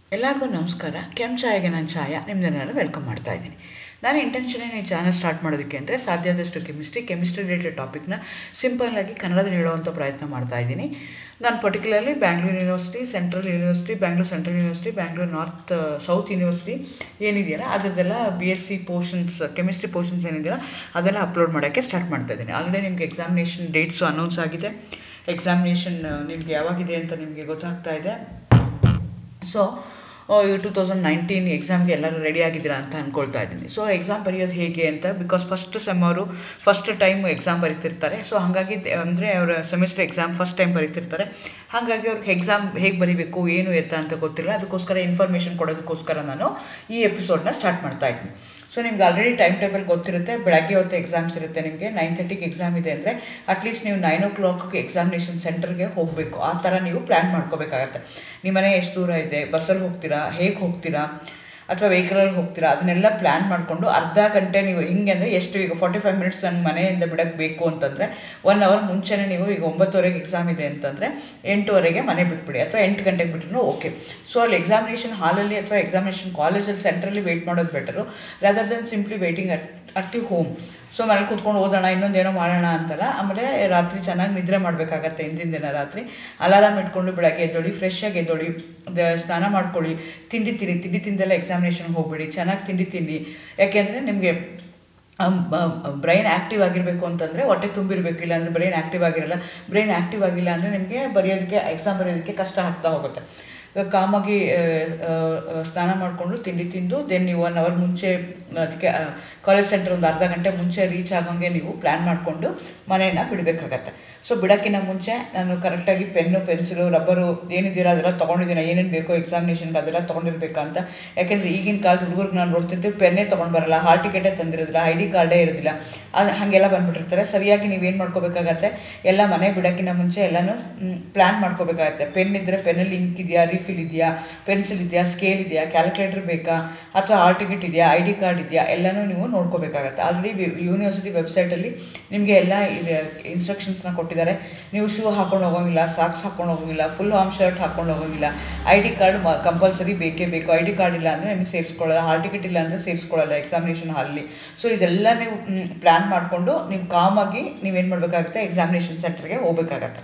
ಎಲ್ಲರಿಗೂ ನಮಸ್ಕಾರ ಕೆಂಪು ಚಾಯಗೆ ನಾನು ಛಾಯ ನಿಮ್ಮನ್ನೆಲ್ಲ ವೆಲ್ಕಮ್ ಮಾಡ್ತಾ ಇದ್ದೀನಿ ನಾನು ಇಂಟೆನ್ಷನ್ ಈ ಚಾನಲ್ ಸ್ಟಾರ್ಟ್ ಮಾಡೋದಕ್ಕೆ ಅಂದರೆ ಸಾಧ್ಯ ಆದಷ್ಟು ಕೆಮಿಸ್ಟ್ರಿ ಕೆಮಿಸ್ಟ್ರಿ ರಿಲೇಟೆಡ್ ಟಾಪಿಕ್ನ ಸಿಂಪಲ್ಲಾಗಿ ಕನ್ನಡದಲ್ಲಿ ಹೇಳುವಂಥ ಪ್ರಯತ್ನ ಮಾಡ್ತಾ ಇದ್ದೀನಿ ನಾನು particularly Bangalore university central university Bangalore central university Bangalore north south university ಏನಿದೆಯಲ್ಲ ಅದರದ್ದೆಲ್ಲ B S C portions chemistry portions ಏನಿದೆಯಲ್ಲ ಅದೆಲ್ಲ ಅಪ್ಲೋಡ್ ಮಾಡೋಕ್ಕೆ ಸ್ಟಾರ್ಟ್ ಮಾಡ್ತಾ ಇದ್ದೀನಿ ಆಲ್ರೆಡಿ ನಿಮಗೆ ಎಕ್ಸಾಮಿನೇಷನ್ ಡೇಟ್ಸು ಅನೌನ್ಸ್ ಆಗಿದೆ ಎಕ್ಸಾಮಿನೇಷನ್ ನಿಮಗೆ ಯಾವಾಗಿದೆ ಅಂತ ನಿಮಗೆ ಗೊತ್ತಾಗ್ತಾ ಇದೆ ಸೊ ಟೂ ತೌಸಂಡ್ ನೈನ್ಟೀನ್ ಎಕ್ಸಾಮ್ಗೆ ಎಲ್ಲರೂ ರೆಡಿ ಆಗಿದ್ದೀರಾ ಅಂತ ಅಂದ್ಕೊಳ್ತಾ ಇದ್ದೀನಿ ಸೊ ಎಕ್ಸಾಮ್ ಬರೆಯೋದು ಹೇಗೆ ಅಂತ ಬಿಕಾಸ್ ಫಸ್ಟ್ ಸೆಮ್ ಅವರು ಫಸ್ಟ್ ಟೈಮ್ ಎಕ್ಸಾಮ್ ಬರೀತಿರ್ತಾರೆ ಸೊ ಹಾಗಾಗಿ ಅಂದರೆ ಅವರ ಸೆಮಿಸ್ಟರ್ ಎಕ್ಸಾಮ್ ಫಸ್ಟ್ ಟೈಮ್ ಬರೀತಿರ್ತಾರೆ ಹಾಗಾಗಿ ಅವ್ರಿಗೆ ಎಕ್ಸಾಮ್ ಹೇಗೆ ಬರೀಬೇಕು ಏನು ಎತ್ತ ಅಂತ ಗೊತ್ತಿಲ್ಲ ಅದಕ್ಕೋಸ್ಕರ ಇನ್ಫಾರ್ಮೇಷನ್ ಕೊಡೋದಕ್ಕೋಸ್ಕರ ನಾನು ಈ ಎಪಿಸೋಡ್ನ ಸ್ಟಾರ್ಟ್ ಮಾಡ್ತಾ ಇದ್ದೀನಿ ಸೊ ನಿಮ್ಗೆ ಆಲ್ರೆಡಿ ಟೈಮ್ ಟೇಬಲ್ ಗೊತ್ತಿರುತ್ತೆ ಬೆಳಗ್ಗೆ ಹೊತ್ತು ಎಕ್ಸಾಮ್ಸ್ ಇರುತ್ತೆ ನಿಮಗೆ ನೈನ್ ತರ್ಟಿಗೆ ಎಕ್ಸಾಮ್ ಇದೆ ಅಂದರೆ ಅಟ್ಲೀಸ್ಟ್ ನೀವು ನೈನ್ ಓ ಕ್ಲಾಕ್ಗೆ ಎಕ್ಸಾಮಿನೇಷನ್ ಸೆಂಟರ್ಗೆ ಹೋಗಬೇಕು ಆ ಥರ ನೀವು ಪ್ಲ್ಯಾನ್ ಮಾಡ್ಕೋಬೇಕಾಗತ್ತೆ ನಿಮ್ಮ ಮನೆ ಎಷ್ಟು ದೂರ ಇದೆ ಬಸ್ಸಲ್ಲಿ ಹೋಗ್ತೀರಾ ಹೇಗೆ ಹೋಗ್ತೀರಾ ಅಥವಾ ವೆಹಿಕಲಲ್ಲಿ ಹೋಗ್ತೀರಾ ಅದನ್ನೆಲ್ಲ ಪ್ಲ್ಯಾನ್ ಮಾಡಿಕೊಂಡು ಅರ್ಧ ಗಂಟೆ ನೀವು ಹಿಂಗೆ ಅಂದರೆ ಎಷ್ಟು ಈಗ ಫಾರ್ಟಿ ಫೈವ್ ಮಿನಿಟ್ಸ್ ನನ್ನ ಮನೆಯಿಂದ ಬಿಡೋಕ್ಕೆ ಬೇಕು ಅಂತಂದರೆ ಒನ್ ಅವರ್ ಮುಂಚೆನೇ ನೀವು ಈಗ ಒಂಬತ್ತುವರೆಗೆ ಎಕ್ಸಾಮ್ ಇದೆ ಅಂತಂದರೆ ಎಂಟುವರೆಗೆ ಮನೆ ಬಿಟ್ಬಿಡಿ ಅಥವಾ ಎಂಟು ಗಂಟೆಗೆ ಬಿಟ್ಟರು ಓಕೆ ಸೊ ಅಲ್ಲಿ ಎಕ್ಸಾಮಿನೇಷನ್ ಹಾಲಲ್ಲಿ ಅಥವಾ ಎಕ್ಸಾಮಿನೇಷನ್ ಕಾಲೇಜಲ್ಲಿ ಸೆಂಟ್ರಲ್ಲಿ ವೆಯ್ಟ್ ಮಾಡೋದು better rather than simply waiting at at the home so ಮನೇಲಿ ಕೂತ್ಕೊಂಡು ಓದೋಣ ಇನ್ನೊಂದೇನೋ ಮಾಡೋಣ ಅಂತಲ್ಲ ಆಮೇಲೆ ರಾತ್ರಿ ಚೆನ್ನಾಗಿ ನಿದ್ರೆ ಮಾಡಬೇಕಾಗತ್ತೆ ಹಿಂದಿನ ದಿನ ರಾತ್ರಿ ಅಲಾರಾಮ್ ಇಟ್ಕೊಂಡು ಬೆಳಗ್ಗೆ ಎದ್ದೊಳಿ ಫ್ರೆಶ್ ಆಗಿ ಎದ್ದೊಳಿ ಸ್ನಾನ ಮಾಡ್ಕೊಳ್ಳಿ ತಿಂಡಿ ತಿನ್ನಿ ತಿಂಡಿ ತಿಂದೆಲ್ಲ ಎಕ್ಸಾಮಿನೇಷನ್ಗೆ ಹೋಗ್ಬಿಡಿ ಚೆನ್ನಾಗಿ ತಿಂಡಿ ತಿನ್ನಿ ಯಾಕೆಂದರೆ ನಿಮಗೆ ಬ್ರೈನ್ ಆ್ಯಕ್ಟಿವ್ ಆಗಿರಬೇಕು ಅಂತಂದರೆ ಹೊಟ್ಟೆ ತುಂಬಿರಬೇಕು ಇಲ್ಲ ಅಂದರೆ ಬ್ರೈನ್ ಆ್ಯಕ್ಟಿವ್ ಆಗಿರಲ್ಲ ಬ್ರೈನ್ ಆ್ಯಕ್ಟಿವ್ ಆಗಿಲ್ಲ ಅಂದರೆ ನಿಮಗೆ ಬರೆಯೋದಕ್ಕೆ ಎಕ್ಸಾಮ್ ಬರೆಯೋದಕ್ಕೆ ಕಷ್ಟ ಆಗ್ತಾ ಹೋಗುತ್ತೆ ಕಾಮಾಗಿ ಸ್ನಾನ ಮಾಡಿಕೊಂಡು ತಿಂಡಿ ತಿಂದು ದೆನ್ ನೀವು ಒನ್ ಅವರ್ ಮುಂಚೆ ಅದಕ್ಕೆ ಕಾಲೇಜ್ ಸೆಂಟರ್ ಒಂದು ಅರ್ಧ ಗಂಟೆ ಮುಂಚೆ ರೀಚ್ ಆಗೋಂಗೆ ನೀವು ಪ್ಲ್ಯಾನ್ ಮಾಡಿಕೊಂಡು ಮನೆಯನ್ನು ಬಿಡಬೇಕಾಗತ್ತೆ ಸೊ ಬಿಡೋಕ್ಕಿಂತ ಮುಂಚೆ ನಾನು ಕರೆಕ್ಟಾಗಿ ಪೆನ್ನು ಪೆನ್ಸಿಲು ರಬ್ಬರು ಏನಿದ್ದೀರ ಅದೆಲ್ಲ ತೊಗೊಂಡಿದ್ದೀನಿ ಏನೇನು ಬೇಕೋ ಎಕ್ಸಾಮಿನೇಷನ್ಗೆ ಅದೆಲ್ಲ ತೊಗೊಂಡಿರ್ಬೇಕಾ ಅಂತ ಯಾಕೆಂದರೆ ಈಗಿನ ಕಾಲದ ಹುಡುಗರಿಗೆ ನಾನು ನೋಡ್ತಿರ್ತೀವಿ ಪೆನ್ನೇ ತೊಗೊಂಡು ಬರಲ್ಲ ಹಾಲ್ ಟಿಕೆಟೇ ತಂದಿರೋದಿಲ್ಲ ಐ ಡಿ ಕಾರ್ಡೇ ಇರೋದಿಲ್ಲ ಅದು ಹಾಗೆಲ್ಲ ಬಂದುಬಿಟ್ಟಿರ್ತಾರೆ ಸರಿಯಾಗಿ ನೀವೇನು ಮಾಡ್ಕೋಬೇಕಾಗತ್ತೆ ಎಲ್ಲ ಮನೆ ಬಿಡೋಕ್ಕಿಂತ ಮುಂಚೆ ಎಲ್ಲನೂ ಪ್ಲ್ಯಾನ್ ಮಾಡ್ಕೋಬೇಕಾಗತ್ತೆ ಪೆನ್ ಇದ್ದರೆ ಪೆನ್ನಲ್ಲಿ ಇಂಕ್ ಇದೆಯಾ ರೀಫಿಲ್ ಇದೆಯಾ ಪೆನ್ಸಿಲ್ ಇದೆಯಾ ಸ್ಕೇಲ್ ಇದೆಯಾ ಕ್ಯಾಲ್ಕುಲೇಟರ್ ಬೇಕಾ ಅಥವಾ ಹಾಲ್ ಟಿಕೆಟ್ ಇದೆಯಾ ಐ ಡಿ ಕಾರ್ಡ್ ಇದೆಯಾ ಎಲ್ಲನೂ ನೀವು ನೋಡ್ಕೋಬೇಕಾಗತ್ತೆ ಆಲ್ರೆಡಿ ಯೂನಿವರ್ಸಿಟಿ ವೆಬ್ಸೈಟಲ್ಲಿ ನಿಮಗೆ ಎಲ್ಲ ಇನ್ಸ್ಟ್ರಕ್ಷನ್ಸ್ನ ಕೊಟ್ಟಿದ್ದಾರೆ ನೀವು ಶೂ ಹಾಕೊಂಡು ಹೋಗೋಂಗಿಲ್ಲ ಸಾಕ್ಸ್ ಹಾಕೊಂಡು ಹೋಗೋಂಗಿಲ್ಲ ಫುಲ್ ಹಾಮ್ ಶರ್ಟ್ ಹಾಕೊಂಡು ಹೋಗೋಂಗಿಲ್ಲ ಐ ಡಿ ಕಾರ್ಡ್ ಕಂಪಲ್ಸರಿ ಬೇಕೇ ಬೇಕು ಐ ಡಿ ಕಾರ್ಡ್ ಇಲ್ಲ ಅಂದರೆ ನಿಮಗೆ ಸೇರಿಸ್ಕೊಳ್ಳಲ್ಲ ಹಾಲ್ ಟಿಕೆಟ್ ಇಲ್ಲ ಅಂದರೆ ಸೇರಿಸ್ಕೊಳ್ಳಲ್ಲ ಎಕ್ಸಾಮಿನೇಷನ್ ಹಾಲಲ್ಲಿ ಸೊ ಇದೆಲ್ಲ ನೀವು ಪ್ಲ್ಯಾನ್ ಮಾಡಿಕೊಂಡು ನೀವು ಕಾಮಾಗಿ ನೀವೇನು ಮಾಡಬೇಕಾಗುತ್ತೆ ಎಕ್ಸಾಮಿನೇಷನ್ ಸೆಂಟರ್ಗೆ ಹೋಗಬೇಕಾಗತ್ತೆ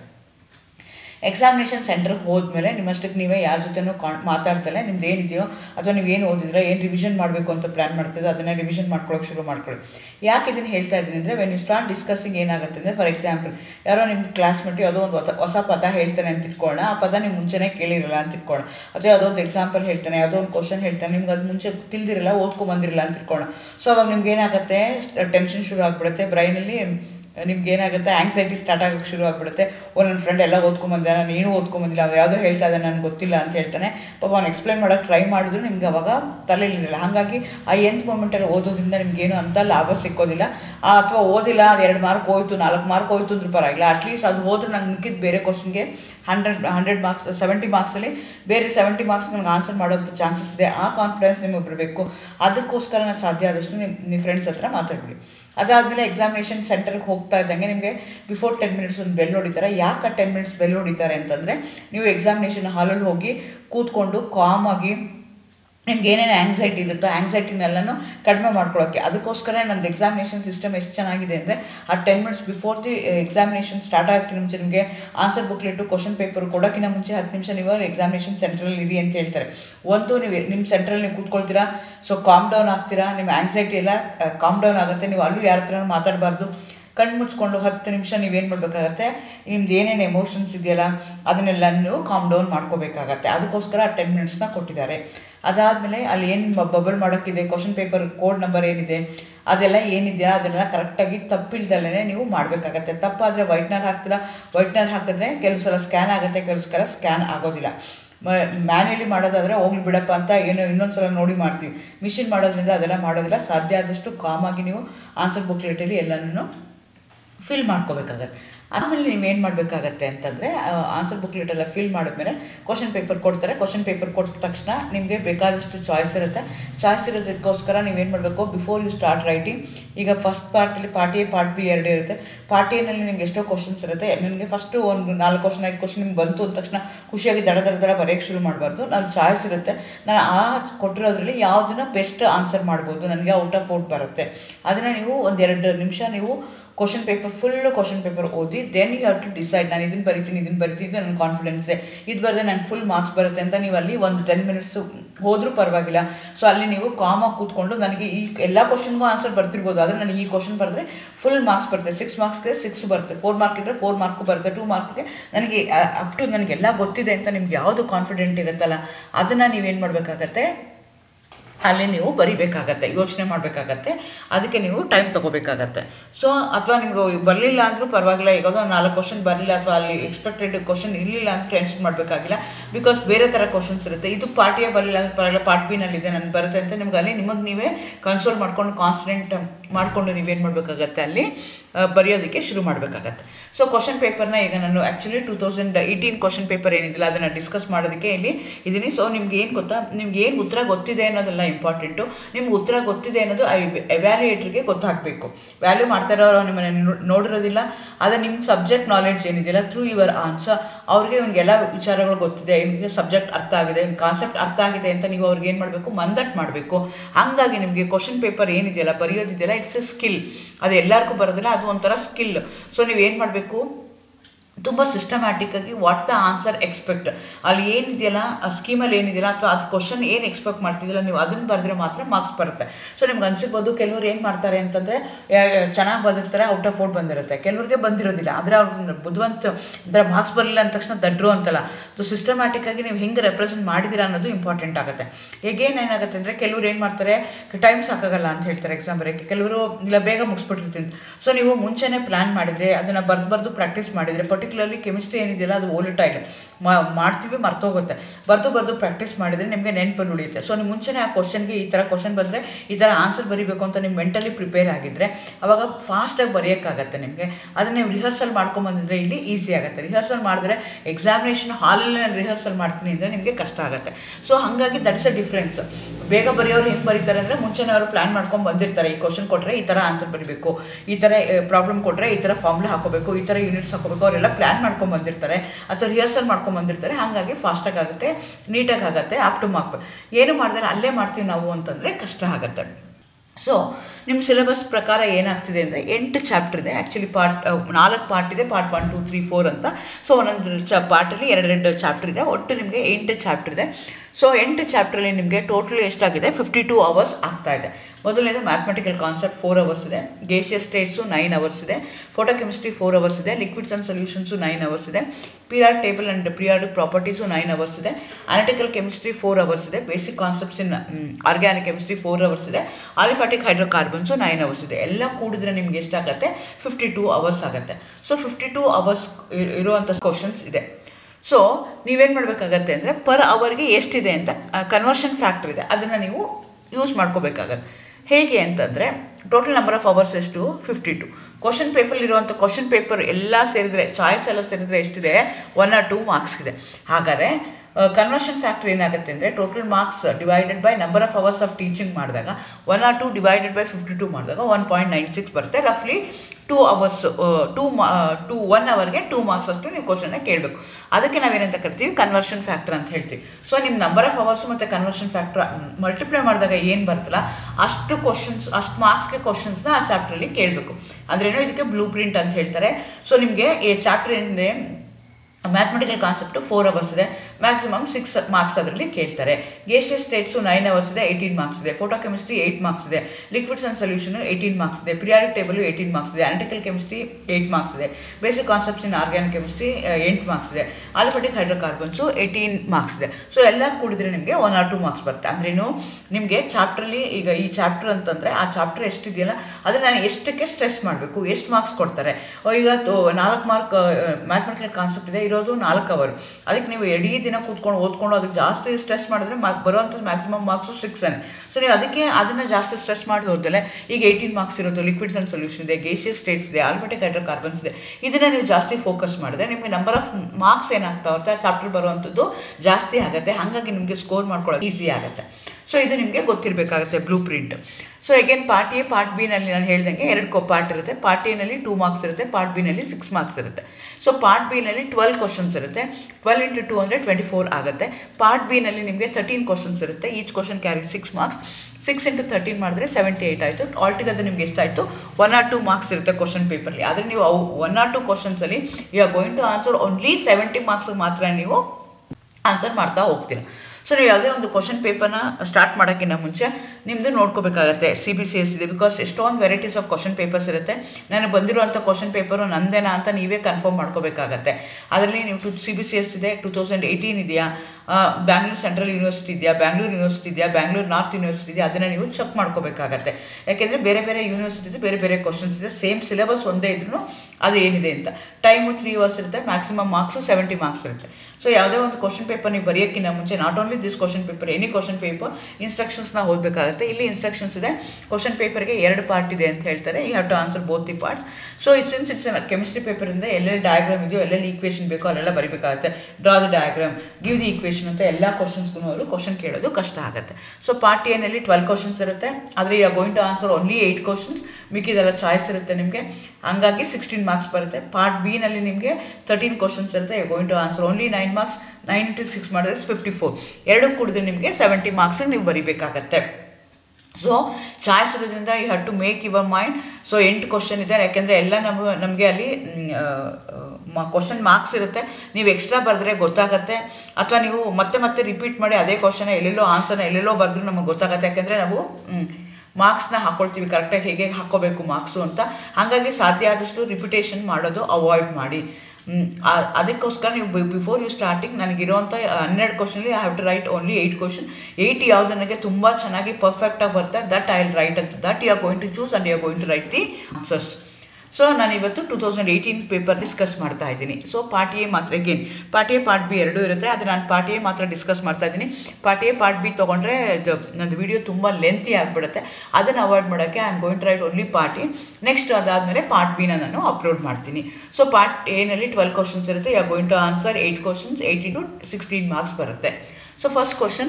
ಎಕ್ಸಾಮಿನೇಷನ್ ಸೆಂಟರ್ಗೆ ಹೋದ್ಮೇಲೆ ನಿಮ್ಮಷ್ಟಕ್ಕೆ ನೀವೇ ಯಾರ ಜೊತೆನೂ ಕಾನ್ ಮಾತಾಡ್ತಲೇ ನಿಮ್ದು ಏನಿದೆಯೋ ಅಥವಾ ನೀವು ಏನು ಓದಿದ್ರೆ ಏನು ರಿವಿಷನ್ ಮಾಡಬೇಕು ಅಂತ ಪ್ಲ್ಯಾನ್ ಮಾಡ್ತಿದ್ದೋ ಅದನ್ನು ರಿವಿಷನ್ ಮಾಡ್ಕೊಳ್ಳೋಕೆ ಶುರು ಮಾಡ್ಕೊಳ್ಳಿ ಯಾಕೆ ಇದನ್ನು ಹೇಳ್ತಾ ಇದ್ದೀನಿ ಅಂದರೆ ವೆನ್ ಯು ಸ್ಟಾರ್ಟ್ ಡಿಸ್ಕಸಿಂಗ್ ಏನಾಗುತ್ತೆ ಅಂದರೆ ಫಾರ್ ಎಕ್ಸಾಂಪಲ್ ಯಾರೋ ನಿಮ್ಮ ಕ್ಲಾಸ್ಮೇಟ್ ಯಾವುದೋ ಒಂದು ಹೊಸ ಪದ ಹೇಳ್ತಾನೆ ಅಂತ ಇಟ್ಕೊಳ್ಳೋಣ ಆ ಪದ ನೀವು ಮುಂಚೆನೇ ಕೇಳಿರಲ್ಲ ಅಂತ ಇಟ್ಕೊಳ್ಳೋಣ ಅಥವಾ ಯಾವುದೋ ಒಂದು ಎಕ್ಸಾಂಪಲ್ ಹೇಳ್ತಾನೆ ಯಾವುದೋ ಒಂದು ಕ್ವಶನ್ ಹೇಳ್ತಾನೆ ನಿಮ್ಗೆ ಅದು ಮುಂಚೆ ತಿಳಿದಿರಲ್ಲ ಓದ್ಕೊಂಬಂದಿರಲ್ಲ ಅಂತ ಇಟ್ಕೊಳ್ಳೋಣ ಸೊ ಅವಾಗ ನಿಮ್ಗೆ ಏನಾಗುತ್ತೆ ಟೆನ್ಷನ್ ಶುರು ಆಗಿಬಿಡುತ್ತೆ ಬ್ರೈನಲ್ಲಿ ನಿಮ್ಗೆ ಏನಾಗುತ್ತೆ ಆಂಗ್ಸೈಟಿ ಸ್ಟಾರ್ಟ್ ಆಗೋಕ್ಕೆ ಶುರು ಆಗಿಬಿಡುತ್ತೆ ಓ ನನ್ನ ಫ್ರೆಂಡ್ ಎಲ್ಲ ಓದ್ಕೊಂಬಂದೆ ನಾನು ಏನು ಓದ್ಕೊಂಬಂದಿಲ್ಲ ಅವ ಯಾವುದೋ ಹೇಳ್ತಾ ಇದ್ದಾನೆ ನನಗೆ ಗೊತ್ತಿಲ್ಲ ಅಂತ ಹೇಳ್ತಾನೆ ಪಾಪ ಅವ್ನು ಎಕ್ಸ್ಪ್ಲೈನ್ ಮಾಡೋಕ್ಕೆ ಟ್ರೈ ಮಾಡಿದ್ರು ನಿಮ್ಗೆ ಅವಾಗ ತಲೆಯಲ್ಲಿರಲ್ಲ ಹಾಗಾಗಿ ಆ ಎಂತ್ ಮೂಮೆಂಟಲ್ಲಿ ಓದೋದ್ರಿಂದ ನಿಮ್ಗೇನು ಅಂತ ಲಾಭ ಸಿಕ್ಕೋದಿಲ್ಲ ಅಥವಾ ಓದಿಲ್ಲ ಅದು ಎರಡು ಮಾರ್ಕ್ ಹೋಯ್ತು ನಾಲ್ಕು ಮಾರ್ಕ್ ಹೋಯ್ತು ಅಂದ್ರೂ ಪರವಾಗಿಲ್ಲ ಅಟ್ಲೀಸ್ಟ್ ಅದು ಹೋದ್ರೆ ನಂಗೆ ಮಿಕ್ಕಿದ ಬೇರೆ ಕ್ವಶನ್ಗೆ ಹಂಡ್ರೆಡ್ ಹಂಡ್ರೆಡ್ ಮಾರ್ಕ್ಸ್ ಸೆವೆಂಟಿ ಮಾರ್ಕ್ಸಲ್ಲಿ ಬೇರೆ ಸೆವೆಂಟಿ ಮಾರ್ಕ್ಸ್ ನನಗೆ ಆನ್ಸರ್ ಮಾಡೋಂಥ ಚಾನ್ಸಸ್ ಇದೆ ಆ ಕಾನ್ಫಿಡೆನ್ಸ್ ನಿಮಗೆ ಬರಬೇಕು ಅದಕ್ಕೋಸ್ಕರ ನಾನು ಸಾಧ್ಯ ಆದಷ್ಟು ನಿಮ್ಮ ನಿಮ್ಮ ಫ್ರೆಂಡ್ಸ್ ಹತ್ರ ಮಾತಾಡ್ಬಿಡಿ ಅದಾದಮೇಲೆ ಎಕ್ಸಾಮಿನೇಷನ್ ಸೆಂಟರ್ಗೆ ಹೋಗ್ತಾ ಇದ್ದಂಗೆ ನಿಮಗೆ ಬಿಫೋರ್ ಟೆನ್ ಮಿನಿಟ್ಸ್ ಒಂದು ಬೆಲ್ ಹೊಡಿತಾರೆ ಯಾಕೆ ಟೆನ್ ಮಿನಿಟ್ಸ್ ಬೆಲ್ ಹೊಡಿತಾರೆ ಅಂತಂದರೆ ನೀವು ಎಕ್ಸಾಮಿನೇಷನ್ ಹಾಲಲ್ಲಿ ಹೋಗಿ ಕೂತ್ಕೊಂಡು ಕಾಮಾಗಿ ನಿಮ್ಗೆ ಏನೇನು ಆ್ಯಂಗ್ಸೈಟಿ ಇರುತ್ತೋ ಆ್ಯಂಗ್ಸೈಟಿನೆಲ್ಲನೂ ಕಡಿಮೆ ಮಾಡ್ಕೊಳ್ಳೋಕ್ಕೆ ಅದಕ್ಕೋಸ್ಕರ ನಮ್ಮದು ಎಕ್ಸಾಮಿನೇಷನ್ ಸಿಸ್ಟಮ್ ಎಷ್ಟು ಚೆನ್ನಾಗಿದೆ ಅಂದರೆ ಆ ten minutes before the examination start ಆಗೋಕ್ಕಿಂತ ಮುಂಚೆ ನಿಮಗೆ ಆನ್ಸರ್ ಬುಕ್ಲೆಟು ಕ್ವಶನ್ ಪೇಪರ್ ಕೊಡೋಕ್ಕಿಂತ ಮುಂಚೆ ಹತ್ತು ನಿಮಿಷ ನೀವು ಎಕ್ಸಾಮಿನೇಷನ್ ಸೆಂಟ್ರಲ್ಲಿ ಇರಿ ಅಂತ ಹೇಳ್ತಾರೆ ಒಂದು ನೀವು ನಿಮ್ಮ ಸೆಂಟ್ರಲ್ಲಿ ನೀವು ಕೂತ್ಕೊಳ್ತೀರಾ ಸೊ ಕಾಮ್ ಡೌನ್ ಆಗ್ತೀರಾ ನಿಮ್ಮ ಆ್ಯಂಗ್ಸೈಟಿ ಎಲ್ಲ ಕಾಮ್ ಡೌನ್ ಆಗುತ್ತೆ ನೀವು ಅಲ್ಲೂ ಯಾರ ಹತ್ರ ಮಾತಾಡಬಾರ್ದು ಕಣ್ಣು ಮುಚ್ಕೊಂಡು ಹತ್ತು ನಿಮಿಷ ನೀವೇನು ಮಾಡಬೇಕಾಗತ್ತೆ ನಿಮ್ದು ಏನೇನು ಎಮೋಷನ್ಸ್ ಇದೆಯಲ್ಲ ಅದನ್ನೆಲ್ಲ ನೀವು ಕಾಮ್ ಡೌನ್ ಮಾಡ್ಕೋಬೇಕಾಗತ್ತೆ ಅದಕ್ಕೋಸ್ಕರ ಆ ಟೆನ್ ಮಿನಿಟ್ಸ್ನ ಕೊಟ್ಟಿದ್ದಾರೆ ಅದಾದಮೇಲೆ ಅಲ್ಲಿ ಏನು ಬಬಲ್ ಮಾಡೋಕ್ಕಿದೆ ಕ್ವಶನ್ ಪೇಪರ್ ಕೋಡ್ ನಂಬರ್ ಏನಿದೆ ಅದೆಲ್ಲ ಏನಿದೆಯಾ ಅದನ್ನೆಲ್ಲ ಕರೆಕ್ಟಾಗಿ ತಪ್ಪಿಲ್ದಲ್ಲೇ ನೀವು ಮಾಡಬೇಕಾಗತ್ತೆ ತಪ್ಪಾದರೆ ವೈಟ್ನರ್ ಹಾಕ್ತೀರಾ ವೈಟ್ನರ್ ಹಾಕಿದ್ರೆ ಕೆಲವು ಸಲ ಸ್ಕ್ಯಾನ್ ಆಗುತ್ತೆ ಕೆಲವು ಸಲ ಸ್ಕ್ಯಾನ್ ಆಗೋದಿಲ್ಲ ಮ ಮ್ಯಾನ್ಯಲಿ ಮಾಡೋದಾದರೆ ಹೋಗ್ಲಿ ಬಿಡಪ್ಪ ಅಂತ ಏನೋ ಇನ್ನೊಂದು ಸಲ ನೋಡಿ ಮಾಡ್ತೀವಿ ಮಿಷಿನ್ ಮಾಡೋದ್ರಿಂದ ಅದೆಲ್ಲ ಮಾಡೋದಿಲ್ಲ ಸಾಧ್ಯ ಆದಷ್ಟು ಕಾಮಾಗಿ ನೀವು ಆನ್ಸರ್ ಬುಕ್ಲೆಟಲ್ಲಿ ಎಲ್ಲನೂ ಫಿಲ್ ಮಾಡ್ಕೋಬೇಕಾಗತ್ತೆ ಆಮೇಲೆ ನೀವೇನು ಮಾಡಬೇಕಾಗತ್ತೆ ಅಂತಂದರೆ ಆನ್ಸರ್ ಬುಕ್ಲೆಟ್ ಎಲ್ಲ ಫಿಲ್ ಮಾಡಿದ್ಮೇಲೆ ಕ್ವಶನ್ ಪೇಪರ್ ಕೊಡ್ತಾರೆ ಕ್ವಶನ್ ಪೇಪರ್ ಕೊಟ್ಟ ತಕ್ಷಣ ನಿಮಗೆ ಬೇಕಾದಷ್ಟು ಚಾಯ್ಸ್ ಇರುತ್ತೆ ಚಾಯ್ಸ್ ಇರೋದಕ್ಕೋಸ್ಕರ ನೀವೇನು ಮಾಡಬೇಕು ಬಿಫೋರ್ ಯು ಸ್ಟಾರ್ಟ್ ರೈಟಿಂಗ್ ಈಗ ಫಸ್ಟ್ ಪಾರ್ಟಲ್ಲಿ ಪಾರ್ಟ್ ಎ ಪಾರ್ಟ್ ಬಿ ಎರಡೇ ಇರುತ್ತೆ ಪಾರ್ಟ್ ಎನಲ್ಲಿ ನಿಮ್ಗೆ ಎಷ್ಟೋ ಕ್ವಶನ್ಸ್ ಇರುತ್ತೆ ನಿಮಗೆ ಫಸ್ಟು ಒಂದು ನಾಲ್ಕು ಕ್ವಶನ್ ಐದು ಕ್ವಶನ್ ನಿಮ್ಗೆ ಬಂತು ಅಂದ ತಕ್ಷಣ ಖುಷಿಯಾಗಿ ದಡ ದಡ ದಡ ಬರೆಯೋಕ್ಕೆ ಶುರು ಮಾಡಬಾರ್ದು ನಾನು ಚಾಯ್ಸ್ ಇರುತ್ತೆ ನಾನು ಆ ಕೊಟ್ಟಿರೋದ್ರಲ್ಲಿ ಯಾವುದನ್ನ ಬೆಸ್ಟ್ ಆನ್ಸರ್ ಮಾಡ್ಬೋದು ನನಗೆ ಔಟ್ ಆಫ್ ಔಟ್ ಬರುತ್ತೆ ಅದನ್ನು ನೀವು ಒಂದೆರಡು ನಿಮಿಷ ನೀವು question paper full question paper ಓದಿ then you have to decide ನಾನು ಇದನ್ನು ಬರಿತೀನಿ ಇದನ್ನು ಬರಿತೀನಿ ಇದು ನನ್ನ ಕಾನ್ಫಿಡೆನ್ಸ್ ಇದು ಬರೆದ್ರೆ ನನಗೆ ಫುಲ್ ಮಾರ್ಕ್ಸ್ ಬರುತ್ತೆ ಅಂತ ನೀವು ಅಲ್ಲಿ ಒಂದು ಟೆನ್ ಮಿನಿಟ್ಸು ಹೋದರೂ ಪರವಾಗಿಲ್ಲ ಸೊ ಅಲ್ಲಿ ನೀವು ಕಾಮಾಗಿ ಕೂತ್ಕೊಂಡು ನನಗೆ ಈ ಎಲ್ಲ ಕ್ವಶನ್ಗೂ ಆನ್ಸರ್ ಬರ್ತಿರ್ಬೋದು ಆದರೆ ನನಗೆ ಈ ಕ್ವಶನ್ ಬರೆದ್ರೆ ಫುಲ್ ಮಾರ್ಕ್ಸ್ ಬರುತ್ತೆ ಸಿಕ್ಸ್ ಮಾರ್ಕ್ಸ್ಗೆ ಸಿಕ್ಸ್ ಬರುತ್ತೆ ಫೋರ್ ಮಾರ್ಕ್ ಇದ್ದರೆ ಫೋರ್ ಮಾರ್ಕು ಬರುತ್ತೆ ಟೂ ಮಾರ್ಕ್ಗೆ ನನಗೆ ಅಪ್ ಟು ನನಗೆಲ್ಲ ಗೊತ್ತಿದೆ ಅಂತ ನಿಮ್ಗೆ ಯಾವುದು ಕಾನ್ಫಿಡೆಂಟ್ ಇರುತ್ತಲ್ಲ ಅದನ್ನು ನೀವೇನು ಮಾಡಬೇಕಾಗತ್ತೆ ಅಲ್ಲಿ ನೀವು ಬರಿಬೇಕಾಗತ್ತೆ ಯೋಚನೆ ಮಾಡಬೇಕಾಗತ್ತೆ ಅದಕ್ಕೆ ನೀವು ಟೈಮ್ ತೊಗೋಬೇಕಾಗತ್ತೆ ಸೊ ಅಥವಾ ನಿಮ್ಗೆ ಬರಲಿಲ್ಲ ಅಂದರೂ ಪರವಾಗಿಲ್ಲ ಈಗ ನಾಲ್ಕು ಕ್ವಶನ್ ಬರಲಿಲ್ಲ ಅಥವಾ ಅಲ್ಲಿ ಎಕ್ಸ್ಪೆಕ್ಟೆಡ್ ಕ್ವಶನ್ ಇರಲಿಲ್ಲ ಅಂತ ಟೆನ್ಷನ್ ಮಾಡಬೇಕಾಗಿಲ್ಲ ಬಿಕಾಸ್ ಬೇರೆ ಥರ ಕ್ವಶನ್ಸ್ ಇರುತ್ತೆ ಇದು ಪಾರ್ಟಿಯೇ ಬರಲಿಲ್ಲ ಅಂದ್ರೆ ಪರವಾಗಿಲ್ಲ ಪಾರ್ಟ್ ಬಿನಲ್ಲಿದೆ ನಾನು ಬರುತ್ತೆ ಅಂತ ನಿಮ್ಗೆ ಅಲ್ಲಿ ನಿಮಗೆ ನೀವೇ ಕನ್ಸೋಲ್ ಮಾಡ್ಕೊಂಡು ಕಾನ್ಫಿಡೆಂಟ್ ಮಾಡಿಕೊಂಡು ನೀವೇನು ಮಾಡಬೇಕಾಗತ್ತೆ ಅಲ್ಲಿ ಬರೆಯೋದಕ್ಕೆ ಶುರು ಮಾಡಬೇಕಾಗತ್ತೆ ಸೊ ಕ್ವಶನ್ ಪೇಪರ್ನ ಈಗ ನಾನು actually two thousand eighteen question paper ಏನಿದಿಲ್ಲ ಅದನ್ನು ಡಿಸ್ಕಸ್ ಮಾಡೋದಕ್ಕೆ ಇಲ್ಲಿ ಇದ್ದೀನಿ ಸೊ ನಿಮ್ಗೆ ಏನು ಗೊತ್ತಾ ನಿಮ್ಗೆ ಏನು ಉತ್ತರ ಗೊತ್ತಿದೆ ಅನ್ನೋದೆಲ್ಲ ಇಂಪಾರ್ಟೆಂಟು ನಿಮ್ಗೆ ಉತ್ತರ ಗೊತ್ತಿದೆ ಅನ್ನೋದು ಎವ್ಯಾಲ್ಯೂಯೇಟ್ರಿಗೆ ಗೊತ್ತಾಗಬೇಕು ವ್ಯಾಲ್ಯೂ ಮಾಡ್ತಾ ಇರೋರು ನಿಮ್ಮನ್ನು ನೋಡಿರೋದಿಲ್ಲ ಆದರೆ ನಿಮ್ಮ ಸಬ್ಜೆಕ್ಟ್ ನಾಲೆಡ್ಜ್ ಏನಿದೆಯಲ್ಲ ಥ್ರೂ ಯುವರ್ ಆನ್ಸರ್ ಅವ್ರಿಗೆ ಇವ್ನಿಗೆಲ್ಲ ವಿಚಾರಗಳು ಗೊತ್ತಿದೆ ಇವ್ನಿಗೆ ಸಬ್ಜೆಕ್ಟ್ ಅರ್ಥ ಆಗಿದೆ ಇವ್ನ ಕಾನ್ಸೆಪ್ಟ್ ಅರ್ಥ ಆಗಿದೆ ಅಂತ ನೀವು ಅವ್ರಿಗೆ ಏನು ಮಾಡಬೇಕು ಮಂದಟ್ ಮಾಡಬೇಕು ಹಾಗಾಗಿ ನಿಮಗೆ ಕ್ವಶನ್ ಪೇಪರ್ ಏನಿದೆಯಲ್ಲ ಬರೆಯೋದಿದೆಯಲ್ಲ ಇಟ್ಸ್ ಎ ಸ್ಕಿಲ್ ಅದು ಎಲ್ಲರಿಗೂ ಬರೋದಿಲ್ಲ ಅದು ಒಂಥರ ಸ್ಕಿಲ್ ಸೊ ನೀವು ಏನು ಮಾಡಬೇಕು ತುಂಬ ಸಿಸ್ಟಮ್ಯಾಟಿಕ್ಕಾಗಿ ವಾಟ್ ದ ಆನ್ಸರ್ ಎಕ್ಸ್ಪೆಕ್ಟ್ ಅಲ್ಲಿ ಏನಿದೆಯಲ್ಲ ಆ ಸ್ಕೀಮಲ್ಲಿ ಏನಿದೆಯಲ್ಲ ಅಥವಾ ಅದು ಕ್ವಶನ್ ಏನು ಎಕ್ಸ್ಪೆಕ್ಟ್ ಮಾಡ್ತಿದ್ದಿಲ್ಲ ನೀವು ಅದನ್ನು ಬರೆದ್ರೆ ಮಾತ್ರ ಮಾರ್ಕ್ಸ್ ಬರುತ್ತೆ ಸೊ ನಿಮ್ಗೆ ಅನ್ಸಿರ್ಬೋದು ಕೆಲವ್ರು ಏನು ಮಾಡ್ತಾರೆ ಅಂತಂದರೆ ಚೆನ್ನಾಗಿ ಬರೆದಿರ್ತಾರೆ ಔಟ್ ಆಫ್ ಔಟ್ ಬಂದಿರುತ್ತೆ ಕೆಲವ್ರಿಗೆ ಬಂದಿರೋದಿಲ್ಲ ಆದರೆ ಅವ್ರು ಬುದ್ಧಿವಂತ ಅಂದರೆ ಮಾರ್ಕ್ಸ್ ಬರಲಿಲ್ಲ ಅಂದ ತಕ್ಷಣ ದಡ್ರು ಅಂತಲ್ಲ ಸೊ ಸಿಸ್ಟಮ್ಯಾಟಿಕ್ಕಾಗಿ ನೀವು ಹೆಂಗೆ ರೆಪ್ರೆಸೆಂಟ್ ಮಾಡಿದ್ದೀರಾ ಅನ್ನೋದು ಇಂಪಾರ್ಟೆಂಟ್ ಆಗುತ್ತೆ ಈಗೇನು ಏನಾಗುತ್ತೆ ಅಂದರೆ ಕೆಲವ್ರು ಏನು ಮಾಡ್ತಾರೆ ಟೈಮ್ ಸಾಕಾಗಲ್ಲ ಅಂತ ಹೇಳ್ತಾರೆ ಎಕ್ಸಾಮ್ ಬರೋಕ್ಕೆ ಕೆಲವರು ಇಲ್ಲ ಬೇಗ ಮುಗಿಸ್ಬಿಟ್ಟಿರ್ತೀನಿ ಸೊ ನೀವು ಮುಂಚೆನೇ ಪ್ಲ್ಯಾನ್ ಮಾಡಿದರೆ ಅದನ್ನು ಬರ್ದು ಬರ್ದು ಪ್ರಾಕ್ಟೀಸ್ ಮಾಡಿದರೆ ಪರ್ಟಿಕ್ಯುಲರ್ಲಿ ಕೆಮಿಸ್ಟ್ರಿ ಏನಿದೆಯಲ್ಲ ಅದು ಓಲಿಟೈಲ್ ಮಾಡ್ತೀವಿ ಮರ್ತೋಗುತ್ತೆ ಬರ್ದು ಬರ್ದು ಪ್ರಾಕ್ಟೀಸ್ ಮಾಡಿದರೆ ನಿಮಗೆ ನೆನಪು ಉಳಿಯುತ್ತೆ ಸೊ ನೀವು ಮುಂಚೆನೇ ಆ ಕ್ವಶನ್ಗೆ ಈ ಥರ ಕ್ವಶನ್ ಬಂದರೆ ಈ ಥರ ಆನ್ಸರ್ ಬರೀಬೇಕು ಅಂತ ನೀವು ಮೆಂಟಲಿ ಪ್ರಿಪೇರ್ ಆಗಿದ್ದರೆ ಅವಾಗ ಫಾಸ್ಟಾಗಿ ಬರೆಯೋಕ್ಕಾಗತ್ತೆ ನಿಮಗೆ ಅದನ್ನ ನೀವು ರಿಹರ್ಸಲ್ ಮಾಡ್ಕೊಂಬಂದಿದ್ರೆ ಇಲ್ಲಿ ಈಸಿ ಆಗುತ್ತೆ ರಿಹರ್ಸಲ್ ಮಾಡಿದ್ರೆ ಎಕ್ಸಾಮಿನೇಷನ್ ಹಾಲಲ್ಲಿ ನಾನು ರಿಹರ್ಸಲ್ ಮಾಡ್ತೀನಿ ಅಂದರೆ ನಿಮಗೆ ಕಷ್ಟ ಆಗುತ್ತೆ ಸೊ ಹಾಗಾಗಿ ದಟ್ಸ್ ಅ ಡಿಫ್ರೆನ್ಸ್ ಬೇಗ ಬರೆಯೋರು ಹೆಂಗೆ ಬರೀತಾರೆ ಅಂದರೆ ಮುಂಚೆನೇ ಅವರು ಪ್ಲ್ಯಾನ್ ಮಾಡ್ಕೊಂಡು ಬಂದಿರ್ತಾರೆ ಈ ಕ್ವಶನ್ ಕೊಟ್ಟರೆ ಈ ಥರ ಆನ್ಸರ್ ಬರೀಬೇಕು ಈ ಥರ ಪ್ರಾಬ್ಲಮ್ ಕೊಟ್ಟರೆ ಈ ಥರ ಫಾರ್ಮ್ಲ ಹಾಕೋಬೇಕು ಈ ಥರ ಯೂನಿಟ್ಸ್ ಹಾಕೋಬೇಕು ಅವರೆಲ್ಲ ಪ್ಲ್ಯಾನ್ ಮಾಡ್ಕೊಂಡು ಬಂದಿರ್ತಾರೆ ಅಥವಾ ರಿಹರ್ಸಲ್ ಮಾಡ್ಕೊಂಡು ಬಂದಿರ್ತಾರೆ ಹಾಗಾಗಿ ಫಾಸ್ಟಾಗಿ ಆಗುತ್ತೆ ನೀಟಾಗಿ ಆಗುತ್ತೆ ಅಪ್ ಟು ಮಾರ್ಕ್ ಏನು ಮಾಡಿದ್ರೆ ಅಲ್ಲೇ ಮಾಡ್ತೀವಿ ನಾವು ಅಂತಂದರೆ ಕಷ್ಟ ಆಗುತ್ತೆ ಸೊ ನಿಮ್ಮ ಸಿಲೆಬಸ್ ಪ್ರಕಾರ ಏನಾಗ್ತಿದೆ ಅಂದರೆ ಎಂಟು ಚಾಪ್ಟರ್ ಇದೆ ಆ್ಯಕ್ಚುಲಿ ಪಾರ್ಟ್ ನಾಲ್ಕು ಪಾರ್ಟ್ ಇದೆ part one two three four ಅಂತ ಸೊ ಒಂದೊಂದು ಚ ಪಾರ್ಟಲ್ಲಿ ಎರಡೆರಡು ಚಾಪ್ಟರ್ ಇದೆ ಒಟ್ಟು ನಿಮಗೆ ಎಂಟು ಚಾಪ್ಟರ್ ಇದೆ ಸೊ ಎಂಟು ಚಾಪ್ಟ್ರಲ್ಲಿ ನಿಮಗೆ ಟೋಟಲ್ ಎಷ್ಟಾಗಿದೆ ಫಿಫ್ಟಿ ಟೂ ಅವರ್ಸ್ ಆಗ್ತಾ ಇದೆ ಮೊದಲನೇದು ಮ್ಯಾಥಮೆಟಿಕಲ್ ಕಾನ್ಸೆಪ್ಟ್ ಫೋರ್ ಅವರ್ಸ್ ಇದೆ ಗೇಸಿಯಸ್ ಸ್ಟೇಟ್ಸು ನೈನ್ ಅವರ್ಸ್ ಇದೆ ಫೋಟೋ ಕೆಮಿಸ್ಟ್ರಿ ಫೋರ್ ಅವರ್ಸ್ ಇದೆ liquids and solutions nine hours ಇದೆ period table and periodic properties nine hours ಇದೆ ಅನಾಟಿಕಲ್ ಕೆಮಿಸ್ಟ್ರಿ ಫೋರ್ ಅವರ್ಸ್ ಇದೆ basic concepts in organic chemistry four hours ಇದೆ aliphatic ಹೈಡ್ರೋಕಾರ್ಬನ್ಸು nine hours ಇದೆ ಎಲ್ಲ ಕೂಡಿದ್ರೆ ನಿಮ್ಗೆ ಎಷ್ಟಾಗುತ್ತೆ ಫಿಫ್ಟಿ ಟೂ ಅವರ್ಸ್ ಆಗುತ್ತೆ ಸೊ ಫಿಫ್ಟಿ ಟೂ ಅವರ್ಸ್ ಇರುವಂಥ ಕ್ವಶನ್ಸ್ ಇದೆ ಸೊ ನೀವೇನು ಮಾಡಬೇಕಾಗತ್ತೆ ಅಂದರೆ ಪರ್ ಅವರ್ಗೆ ಎಷ್ಟಿದೆ ಅಂತ ಕನ್ವರ್ಷನ್ ಫ್ಯಾಕ್ಟ್ರ್ ಇದೆ ಅದನ್ನು ನೀವು ಯೂಸ್ ಮಾಡ್ಕೋಬೇಕಾಗತ್ತೆ ಹೇಗೆ ಅಂತಂದರೆ ಟೋಟಲ್ ನಂಬರ್ ಆಫ್ ಅವರ್ಸ್ ಎಷ್ಟು ಫಿಫ್ಟಿ ಟು ಕ್ವಶನ್ ಪೇಪರ್ ಇರುವಂಥ ಕ್ವಶನ್ ಪೇಪರ್ ಎಲ್ಲ ಸೇರಿದರೆ ಚಾಯ್ಸ್ ಎಲ್ಲ ಸೇರಿದರೆ ಎಷ್ಟಿದೆ ಒನ್ ಆರ್ ಟೂ ಮಾರ್ಕ್ಸ್ ಇದೆ ಹಾಗಾದರೆ ಕನ್ವರ್ಷನ್ ಫ್ಯಾಕ್ಟ್ರ್ ಏನಾಗುತ್ತೆ ಅಂದರೆ total marks divided by number of hours of teaching ಮಾಡಿದಾಗ one or two divided by fifty two ಮಾಡಿದಾಗ ಒನ್ ಪಾಯಿಂಟ್ ನೈನ್ ಸಿಕ್ಸ್ ಬರುತ್ತೆ ರಫ್ಲಿ ಟೂ ಅವರ್ಸ್ ಟೂ ಮಾ ಟೂ ಒನ್ ಅವರ್ಗೆ ಟೂ ಮಾರ್ಕ್ಸ್ ಅಷ್ಟು ನೀವು ಕ್ವಶನ್ನ ಕೇಳಬೇಕು ಅದಕ್ಕೆ ನಾವೇನಂತ ಕರಿತೀವಿ ಕನ್ವರ್ಷನ್ ಫ್ಯಾಕ್ಟರ್ ಅಂತ ಹೇಳ್ತೀವಿ ಸೊ ನಿಮ್ಮ ನಂಬರ್ ಆಫ್ ಅವರ್ಸ್ ಮತ್ತು ಕನ್ವರ್ಷನ್ ಫ್ಯಾಕ್ಟರ್ ಮಲ್ಟಿಪ್ಲೈ ಮಾಡಿದಾಗ ಏನು ಬರ್ತಲ್ಲ ಅಷ್ಟು ಕ್ವಶನ್ಸ್ ಅಷ್ಟು ಮಾರ್ಕ್ಸ್ಗೆ ಕ್ವಶನ್ಸ್ನ ಆ ಚಾಪ್ಟ್ರಲ್ಲಿ ಕೇಳಬೇಕು ಅಂದ್ರೇನು ಇದಕ್ಕೆ ಬ್ಲೂ ಪ್ರಿಂಟ್ ಅಂತ ಹೇಳ್ತಾರೆ ಸೊ ನಿಮಗೆ ಈ ಚಾಪ್ಟರ್ ಏನಿದೆ ಮ್ಯಾಥಮೆಟಿಕಲ್ ಕಾನ್ಸೆಪ್ಟು ಫೋರ್ ಅವರ್ಸ್ ಇದೆ ಮ್ಯಾಕ್ಸಿಮಮ್ ಸಿಕ್ಸ್ ಮಾರ್ಕ್ಸ್ ಅದರಲ್ಲಿ ಕೇಳ್ತಾರೆ ಗೇಸಿಯಸ್ ಸ್ಟೇಟ್ಸು ನೈನ್ ಅವರ್ಸ್ ಇದೆ ಏಯ್ಟೀನ್ ಮಾರ್ಕ್ಸ್ ಇದೆ ಫೋಟೋ ಕೆಮಿಸ್ಟ್ರಿ ಏಯ್ಟ್ ಮಾರ್ಕ್ಸ್ ಇದೆ liquids and solution eighteen marks ಇದೆ ಪಿರಿಯಾಡಿಕ್ ಟೇಬಲ್ ಏಯ್ಟೀನ್ ಮಾರ್ಕ್ಸ್ ಇದೆ ಅನಾಟಿಕಲ್ ಕೆಮಿಸ್ಟ್ರಿ ಏಯ್ಟ್ ಮಾರ್ಕ್ಸ್ ಇದೆ basic concepts in organic chemistry ಎಂಟು marks ಇದೆ ಆಲಿಫಟಿಕ್ ಹೈಡ್ರೋಕಾರ್ಬನ್ಸು ಏಯ್ಟೀನ್ ಮಾರ್ಕ್ಸ್ ಇದೆ so ಎಲ್ಲ ಕೂಡಿದ್ರೆ ನಿಮಗೆ ಒನ್ ಆರ್ ಟು ಮಾರ್ಕ್ಸ್ ಬರುತ್ತೆ ಅಂದ್ರೇನು ನಿಮಗೆ ಚಾಪ್ಟ್ರಲ್ಲಿ ಈಗ ಈ ಚಾಪ್ಟರ್ ಅಂತಂದರೆ ಆ ಚಾಪ್ಟರ್ ಎಷ್ಟಿದೆಯಲ್ಲ ಅದನ್ನು ನಾನು ಎಷ್ಟಕ್ಕೆ ಸ್ಟ್ರೆಸ್ ಮಾಡಬೇಕು ಎಷ್ಟು ಮಾರ್ಕ್ಸ್ ಕೊಡ್ತಾರೆ ಈಗ ನಾಲ್ಕು ಮಾರ್ಕ್ ಮ್ಯಾಥಮೆಟಿಕಲ್ ಕಾನ್ಸೆಪ್ಟ್ ಇದೆ ಇರೋದು ನಾಲ್ಕು ಅವರ್ ಅದಕ್ಕೆ ನೀವು ಇಡೀ ದಿನ ದಿನ ಕೂತ್ಕೊಂಡು ಓದ್ಕೊಂಡು ಅದಕ್ಕೆ ಜಾಸ್ತಿ ಸ್ಟ್ರೆಸ್ ಮಾಡಿದ್ರೆ ಮಾರ್ಕ್ ಬರುವಂಥದ್ದು ಮ್ಯಾಕ್ಸಿಮಮ್ ಮಾರ್ಕ್ಸು ಸಿಕ್ಸನೇ ಸೊ ನೀವು ಅದಕ್ಕೆ ಅದನ್ನು ಜಾಸ್ತಿ ಸ್ಟ್ರೆಸ್ ಮಾಡಿ ಹೋದಲೆ ಈಗ ಏಯ್ಟೀನ್ ಮಾರ್ಕ್ಸ್ ಇರೋದು ಲಿಕ್ವಿಡ್ಸ್ ಆ್ಯಂಡ್ ಸೊಲ್ಯೂಷನ್ ಇದೆ ಗೇಸಿಯಸ್ ಸ್ಟೇಟ್ಸ್ ಇದೆ ಆಲ್ಫಾಟಿಕ್ ಹೈಡ್ರೋಕಾರ್ಬನ್ಸ್ ಇದೆ ಇದನ್ನು ನೀವು ಜಾಸ್ತಿ ಫೋಕಸ್ ಮಾಡಿದ್ರೆ ನಿಮಗೆ ನಂಬರ್ ಆಫ್ ಮಾರ್ಕ್ಸ್ ಏನಾಗ್ತಾ ಹೋಗುತ್ತೆ ಚಾಪ್ಟರ್ ಬರುವಂಥದ್ದು ಜಾಸ್ತಿ ಆಗುತ್ತೆ ಹಾಗಾಗಿ ನಿಮಗೆ ಸ್ಕೋರ್ ಮಾಡ್ಕೊಳ್ಳೋದು ಈಸಿ ಆಗುತ್ತೆ ಸೊ ಇದು ನಿಮಗೆ ಗೊತ್ತಿರಬೇಕಾಗುತ್ತೆ blue print so again part A part ಬಿನಲ್ಲಿ ನಾನು ಹೇಳ್ದಂಗೆ ಎರಡು ಕೊ ಪಾರ್ಟ್ ಇರುತ್ತೆ ಪಾರ್ಟ್ ಎನಲ್ಲಿ ಟೂ ಮಾರ್ಕ್ಸ್ ಇರುತ್ತೆ ಪಾರ್ಟ್ ಬಿನಲ್ಲಿ ಸಿಕ್ಸ್ ಮಾರ್ಕ್ಸ್ ಇರುತ್ತೆ ಸೊ ಪಾರ್ಟ್ ಬಿನಲ್ಲಿ ಟ್ವೆಲ್ ಕ್ವಶನ್ಸ್ ಇರುತ್ತೆ ಟ್ವೆಲ್ ಇಂಟು ಟೂ ಅಂದರೆ ಟ್ವೆಂಟಿ ಫೋರ್ ಆಗುತ್ತೆ ಪಾರ್ಟ್ ಬಿನಲ್ಲಿ ನಿಮಗೆ ತರ್ಟೀನ್ ಕ್ವಶನ್ಸ್ ಇರುತ್ತೆ each question carry six marks six into thirteen ಮಾಡಿದ್ರೆ ಸೆವೆಂಟಿ ಏಯ್ಟ್ ಆಯಿತು ಆಲ್ ಟುಗೆದರ್ ನಿಮ್ಗೆ ಎಷ್ಟಾಯಿತು ಒನ್ ಆರ್ ಟು ಮಾರ್ಕ್ಸ್ ಇರುತ್ತೆ ಕ್ವಶನ್ ಪೇಪರ್ಲಿ ಆದರೆ ನೀವು ಅವು ಒನ್ ಆರ್ ಟು ಕ್ವಶನ್ಸಲ್ಲಿ you are going to answer only seventy ಮಾರ್ಕ್ಸ್ಗೆ ಮಾತ್ರ ನೀವು ಆನ್ಸರ್ ಮಾಡ್ತಾ ಹೋಗ್ತೀರಾ ಸೊ ನೀವು ಯಾವುದೇ ಒಂದು ಕ್ವಶನ್ ಪೇಪರ್ನ ಸ್ಟಾರ್ಟ್ ಮಾಡೋಕ್ಕಿಂತ ಮುಂಚೆ ನಿಮ್ಮದು ನೋಡ್ಕೋಬೇಕಾಗತ್ತೆ ಸಿ ಬಿ ಸಿ ಎಸ್ ಇದೆ ಬಿಕಾಸ್ ಎಷ್ಟೊಂದು ವೆರೈಟೀಸ್ ಆಫ್ ಕ್ವಶನ್ ಪೇಪರ್ಸ್ ಇರುತ್ತೆ ನನಗೆ ಬಂದಿರುವಂಥ ಕ್ವಶನ್ ಪೇಪರು ನಂದೇನಾ ಅಂತ ನೀವೇ ಕನ್ಫರ್ಮ್ ಮಾಡ್ಕೋಬೇಕಾಗತ್ತೆ ಅದರಲ್ಲಿ ನೀವು two C B C S ಇದೆ ಟು ತೌಸಂಡ್ ಏಯ್ಟೀನ್ ಇದೆಯಾ ಬ್ಯಾಂಗ್ಳೂರ್ ಸೆಂಟ್ರಲ್ ಯೂನಿವರ್ಸಿಟಿ ಇದೆಯಾ ಬ್ಯಾಂಗ್ಳೂರ್ ಯೂನಿವರ್ಸಿಟಿ ಇದೆಯಾ ಬ್ಯಾಂಗ್ಳೂರ್ ನಾರ್ತ್ ಯೂನಿವರ್ಸಿಟಿ ಇದೆಯಾ ಅದನ್ನು ನೀವು ಚೆಕ್ ಮಾಡ್ಕೋಬೇಕಾಗತ್ತೆ ಯಾಕೆಂದರೆ ಬೇರೆ ಬೇರೆ ಯೂನಿವರ್ಸಿಟಿ ಬೇರೆ ಬೇರೆ ಕ್ವಶನ್ಸ್ ಇದೆ ಸೇಮ್ ಸಿಲೆಬಸ್ ಒಂದೇ ಇದ್ರೂ ಅದು ಏನಿದೆ ಅಂತ ಟೈಮು ತ್ರೀ ಅವರ್ಸ್ ಇರುತ್ತೆ ಮ್ಯಾಕ್ಸಿಮಮ್ ಮಾರ್ಕ್ಸು ಸೆವೆಂಟಿ ಮಾರ್ಕ್ಸ್ ಇರುತ್ತೆ ಸೊ ಯಾವುದೇ ಒಂದು ಕ್ವಶನ್ ಪೇಪರ್ ನೀವು ಬರೆಯೋಕ್ಕಿಂತ ಮುಂಚೆ not only this question paper any question paper ಇನ್ಸ್ಟ್ರಕ್ಷನ್ಸ್ನ ಓದಬೇಕಾಗುತ್ತೆ ಇಲ್ಲಿ ಇನ್ಸ್ಟ್ರಕ್ಷನ್ಸ್ ಇದೆ ಕ್ವಶನ್ ಪೇಪರ್ಗೆ ಎರಡು ಪಾರ್ಟ್ ಇದೆ ಅಂತ ಹೇಳ್ತಾರೆ you have to answer both the parts so it since it's chemistry ಪೇಪರಿಂದ ಎಲ್ಲೆಲ್ಲಿ ಡಯಾಗ್ರಾಮ್ ಇದೆಯೋ ಎಲ್ಲೆಲ್ಲಿ ಈಕ್ವೇಷನ್ ಬೇಕೋ ಅಲ್ಲೆಲ್ಲ ಬರೀಬೇಕಾಗುತ್ತೆ draw the diagram give the equation ಅಂತ ಎಲ್ಲ ಕ್ವಶನ್ಸ್ಗೂ ಅವರು ಕ್ವಶನ್ ಕೇಳೋದು ಕಷ್ಟ ಆಗುತ್ತೆ ಸೊ ಪಾರ್ಟ್ ಎನಲ್ಲಿ ಟ್ವೆಲ್ ಕ್ವಶನ್ಸ್ ಇರುತ್ತೆ ಆದರೆ you are going to answer only eight questions ಮಿಕ್ಕಿದೆಲ್ಲ ಚಾಯ್ಸ್ ಇರುತ್ತೆ ನಿಮಗೆ ಹಂಗಾಗಿ ಸಿಕ್ಸ್ಟೀನ್ ಮಾರ್ಕ್ಸ್ ಬರುತ್ತೆ ಪಾರ್ಟ್ ಬಿನಲ್ಲಿ ನಿಮಗೆ ತರ್ಟೀನ್ ಕ್ವಶನ್ಸ್ ಇರುತ್ತೆ you going to answer only nine marks nine to six ಮಾಡಿದ್ರೆ ಫಿಫ್ಟಿ ಫೋರ್ ಎರಡು ಕುಡಿದ್ರೆ ನಿಮಗೆ ಸೆವೆಂಟಿ ಮಾರ್ಕ್ಸಿಗೆ ನೀವು ಬರೀಬೇಕಾಗತ್ತೆ ಸೊ ಚಾಯ್ಸ್ ಇರೋದ್ರಿಂದ you have to make your mind so ಎಂಟು ಕ್ವಶನ್ ಇದೆ ಯಾಕೆಂದರೆ ಎಲ್ಲ ನಮ್ಮ ನಮಗೆ ಅಲ್ಲಿ ಕ್ವಶನ್ ಮಾರ್ಕ್ಸ್ ಇರುತ್ತೆ ನೀವು ಎಕ್ಸ್ಟ್ರಾ ಬರೆದ್ರೆ ಗೊತ್ತಾಗತ್ತೆ ಅಥವಾ ನೀವು ಮತ್ತೆ ಮತ್ತೆ ರಿಪೀಟ್ ಮಾಡಿ ಅದೇ ಕ್ವಶನ್ ಎಲ್ಲೆಲ್ಲೋ ಆನ್ಸರ್ನ ಎಲ್ಲೆಲ್ಲೋ ಬರೆದ್ರೆ ನಮಗೆ ಗೊತ್ತಾಗತ್ತೆ ಯಾಕೆಂದರೆ ನಾವು ಮಾರ್ಕ್ಸ್ನ ಹಾಕ್ಕೊಳ್ತೀವಿ ಕರೆಕ್ಟಾಗಿ ಹೇಗೆ ಹಾಕ್ಕೋಬೇಕು ಮಾರ್ಕ್ಸು ಅಂತ ಹಾಗಾಗಿ ಸಾಧ್ಯ ಆದಷ್ಟು ರಿಪಿಟೇಷನ್ ಮಾಡೋದು ಅವಾಯ್ಡ್ ಮಾಡಿ ಅದಕ್ಕೋಸ್ಕರ ನೀವು ಬಿಫೋರ್ ಯು ಸ್ಟಾರ್ಟಿಂಗ್ ನನಗಿರುವಂಥ ಹನ್ನೆರಡು ಕ್ವಶನಲ್ಲಿ I have to write only eight question eight ಯಾವ್ದು ನನಗೆ ತುಂಬ ಚೆನ್ನಾಗಿ ಪರ್ಫೆಕ್ಟಾಗಿ ಬರುತ್ತೆ ದಟ್ ಐ ವಿಲ್ ರೈಟ್ ಅಂತ that you are going to choose and you are going to write the answers so ನಾನು ಇವತ್ತು two thousand eighteen paper discuss ಮಾಡ್ತಾ ಇದ್ದೀನಿ ಸೊ ಪಾರ್ಟ್ ಎ ಮಾತ್ರ again part A part B ಎರಡೂ ಇರುತ್ತೆ ಆದರೆ ನಾನು ಪಾರ್ಟ್ ಎ ಮಾತ್ರ ಡಿಸ್ಕಸ್ ಮಾಡ್ತಾ ಇದ್ದೀನಿ ಪಾರ್ಟ್ ಎ ಪಾರ್ಟ್ ಬಿ ತೊಗೊಂಡ್ರೆ ನಂದು ವಿಡಿಯೋ ತುಂಬ ಲೆಂತಿ ಆಗಿಬಿಡುತ್ತೆ ಅದನ್ನು ಅವಾಯ್ಡ್ ಮಾಡೋಕ್ಕೆ I am going to write only part A next ಅದಾದಮೇಲೆ ಪಾರ್ಟ್ ಬಿನ ನಾನು ಅಪ್ಲೋಡ್ ಮಾಡ್ತೀನಿ ಸೊ ಪಾರ್ಟ್ ಎನಲ್ಲಿ ಟ್ವೆಲ್ ಕ್ವಶನ್ಸ್ ಇರುತ್ತೆ you going to answer eight questions eight two sixteen marks ಬರುತ್ತೆ ಸೊ ಫಸ್ಟ್ ಕ್ವಶನ್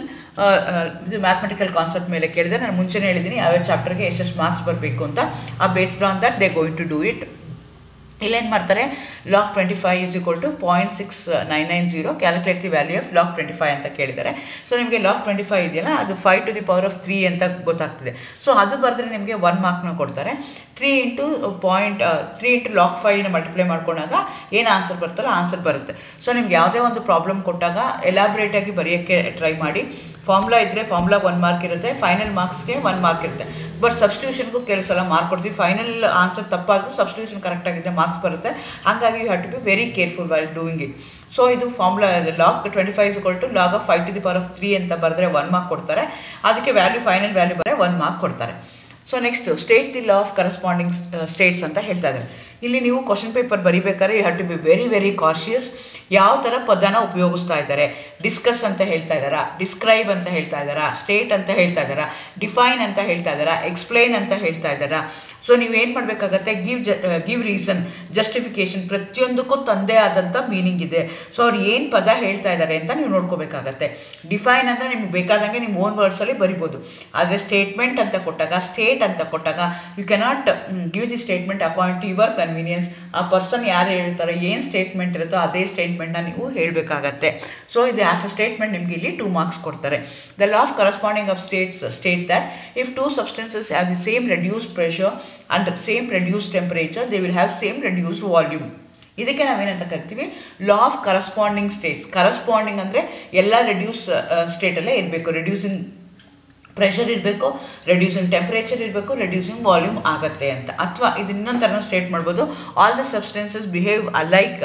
ಇದು ಮ್ಯಾಥಮೆಟಿಕಲ್ ಕಾನ್ಸೆಪ್ಟ್ ಮೇಲೆ ಕೇಳಿದೆ ನಾನು ಮುಂಚೆನೇ ಹೇಳಿದ್ದೀನಿ ಯಾವ್ಯಾವ ಚಾಪ್ಟರ್ಗೆ ಎಷ್ಟೆಷ್ಟು ಮಾರ್ಕ್ಸ್ ಬರಬೇಕು ಅಂತ ಆ based on that they going to do it ಇಲ್ಲೇನು ಮಾಡ್ತಾರೆ log twenty five is equal to point six nine nine zero calculate the value of log twenty five ಅಂತ ಕೇಳಿದ್ದಾರೆ ಸೊ ನಿಮಗೆ ಲಾಕ್ ಟ್ವೆಂಟಿ ಫೈವ್ ಇದೆಯಲ್ಲ ಅದು five to the power of three ಅಂತ ಗೊತ್ತಾಗ್ತದೆ so ಅದು ಬರೆದ್ರೆ ನಿಮಗೆ ಒನ್ ಮಾರ್ಕ್ನ ಕೊಡ್ತಾರೆ three into point three into log ಫೈವ್ನ ಮಲ್ಟಿಪ್ಲೈ ಮಾಡ್ಕೊಂಡಾಗ ಏನು ಆನ್ಸರ್ ಬರುತ್ತಲ್ಲ ಆನ್ಸರ್ ಬರುತ್ತೆ ಸೊ ನಿಮ್ಗೆ ಯಾವುದೇ ಒಂದು ಪ್ರಾಬ್ಲಮ್ ಕೊಟ್ಟಾಗ ಎಲಾಬ್ರೇಟಾಗಿ ಬರೆಯೋಕ್ಕೆ ಟ್ರೈ ಮಾಡಿ ಫಾರ್ಮುಲಾ ಇದ್ದರೆ ಫಾರ್ಮುಲಾಗೆ ಒನ್ ಮಾರ್ಕ್ ಇರುತ್ತೆ ಫೈನಲ್ ಮಾರ್ಕ್ಸ್ಗೆ ಒನ್ ಮಾರ್ಕ್ ಇರುತ್ತೆ ಬಟ್ ಸಬ್ಸ್ಟಿಟ್ಯೂಷನ್ಗೂ ಕೆಲವು ಸಲ ಮಾರ್ಕ್ ಕೊಡ್ತೀವಿ ಫೈನಲ್ ಆನ್ಸರ್ ತಪ್ಪಾದರೂ ಸಬ್ಸ್ಟಿಟ್ಯೂಷನ್ ಕರೆಕ್ಟಾಗಿದ್ದರೆ ಮಾರ್ಕ್ಸ್ ಬರುತ್ತೆ ಹಾಗಾಗಿ you have to be very careful while doing it so ಇದು formula log twenty five is two log of five to the power of three ಅಂತ ಬರೆದ್ರೆ ಒನ್ ಮಾರ್ಕ್ ಕೊಡ್ತಾರೆ ಅದಕ್ಕೆ ವ್ಯಾಲ್ಯೂ ಫೈನಲ್ ವ್ಯಾಲ್ಯೂ ಬರೆದ್ರೆ one mark ಕೊಡ್ತಾರೆ so next state the law of corresponding states ಅಂತ ಹೇಳ್ತಾ ಇದ್ದಾರೆ ಇಲ್ಲಿ ನೀವು ಕ್ವಶನ್ ಪೇಪರ್ ಬರಿಬೇಕಾದ್ರೆ you have to be very very cautious ಯಾವ ಥರ ಪದನ ಉಪಯೋಗಿಸ್ತಾ ಇದ್ದಾರೆ ಡಿಸ್ಕಸ್ ಅಂತ ಹೇಳ್ತಾ ಇದ್ದಾರಾ ಡಿಸ್ಕ್ರೈಬ್ ಅಂತ ಹೇಳ್ತಾ ಇದ್ದಾರಾ ಸ್ಟೇಟ್ ಅಂತ ಹೇಳ್ತಾ ಇದ್ದಾರಾ ಡಿಫೈನ್ ಅಂತ ಹೇಳ್ತಾ ಇದ್ದಾರಾ ಎಕ್ಸ್ಪ್ಲೈನ್ ಅಂತ ಹೇಳ್ತಾ ಇದ್ದಾರಾ ಸೊ ನೀವೇನು ಮಾಡಬೇಕಾಗತ್ತೆ ಗಿವ್ ಜ ಗಿವ್ ರೀಸನ್ ಜಸ್ಟಿಫಿಕೇಶನ್ ಪ್ರತಿಯೊಂದಕ್ಕೂ ತಂದೇ ಆದಂಥ ಮೀನಿಂಗ್ ಇದೆ ಸೊ ಅವ್ರು ಏನು ಪದ ಹೇಳ್ತಾ ಇದ್ದಾರೆ ಅಂತ ನೀವು ನೋಡ್ಕೋಬೇಕಾಗತ್ತೆ ಡಿಫೈನ್ ಅಂದರೆ ನಿಮ್ಗೆ ಬೇಕಾದಂಗೆ ನಿಮ್ಮ ಓನ್ ವರ್ಡ್ಸಲ್ಲಿ ಬರಿಬೋದು ಆದರೆ ಸ್ಟೇಟ್ಮೆಂಟ್ ಅಂತ ಕೊಟ್ಟಾಗ ಸ್ಟೇಟ್ ಅಂತ ಕೊಟ್ಟಾಗ you cannot give the statement according to your convenience ಆ ಪರ್ಸನ್ ಯಾರು ಹೇಳ್ತಾರೆ ಏನು ಸ್ಟೇಟ್ಮೆಂಟ್ ಇರುತ್ತೋ ಅದೇ ಸ್ಟೇಟ್ಮೆಂಟ್ನ ನೀವು ಹೇಳಬೇಕಾಗತ್ತೆ ಸೊ ಇದು ಆ್ಯಸ್ ಅ ಸ್ಟೇಟ್ಮೆಂಟ್ ನಿಮಗೆ ಇಲ್ಲಿ ಟೂ ಮಾರ್ಕ್ಸ್ ಕೊಡ್ತಾರೆ the law of corresponding of states state that if two substances have the same reduce pressure and same reduce temperature they will have same reduced volume ಇದಕ್ಕೆ ನಾವೇನಂತ ಕರಿತೀವಿ law of corresponding states corresponding ಅಂದರೆ ಎಲ್ಲ reduce ಸ್ಟೇಟಲ್ಲೇ ಇರಬೇಕು reducing pressure ಇರಬೇಕು reducing temperature ಇರಬೇಕು reducing volume ಆಗುತ್ತೆ ಅಂತ ಅಥವಾ ಇದು ಇನ್ನೊಂದು ಥರ ಸ್ಟೇಟ್ ಮಾಡ್ಬೋದು all the substances behave like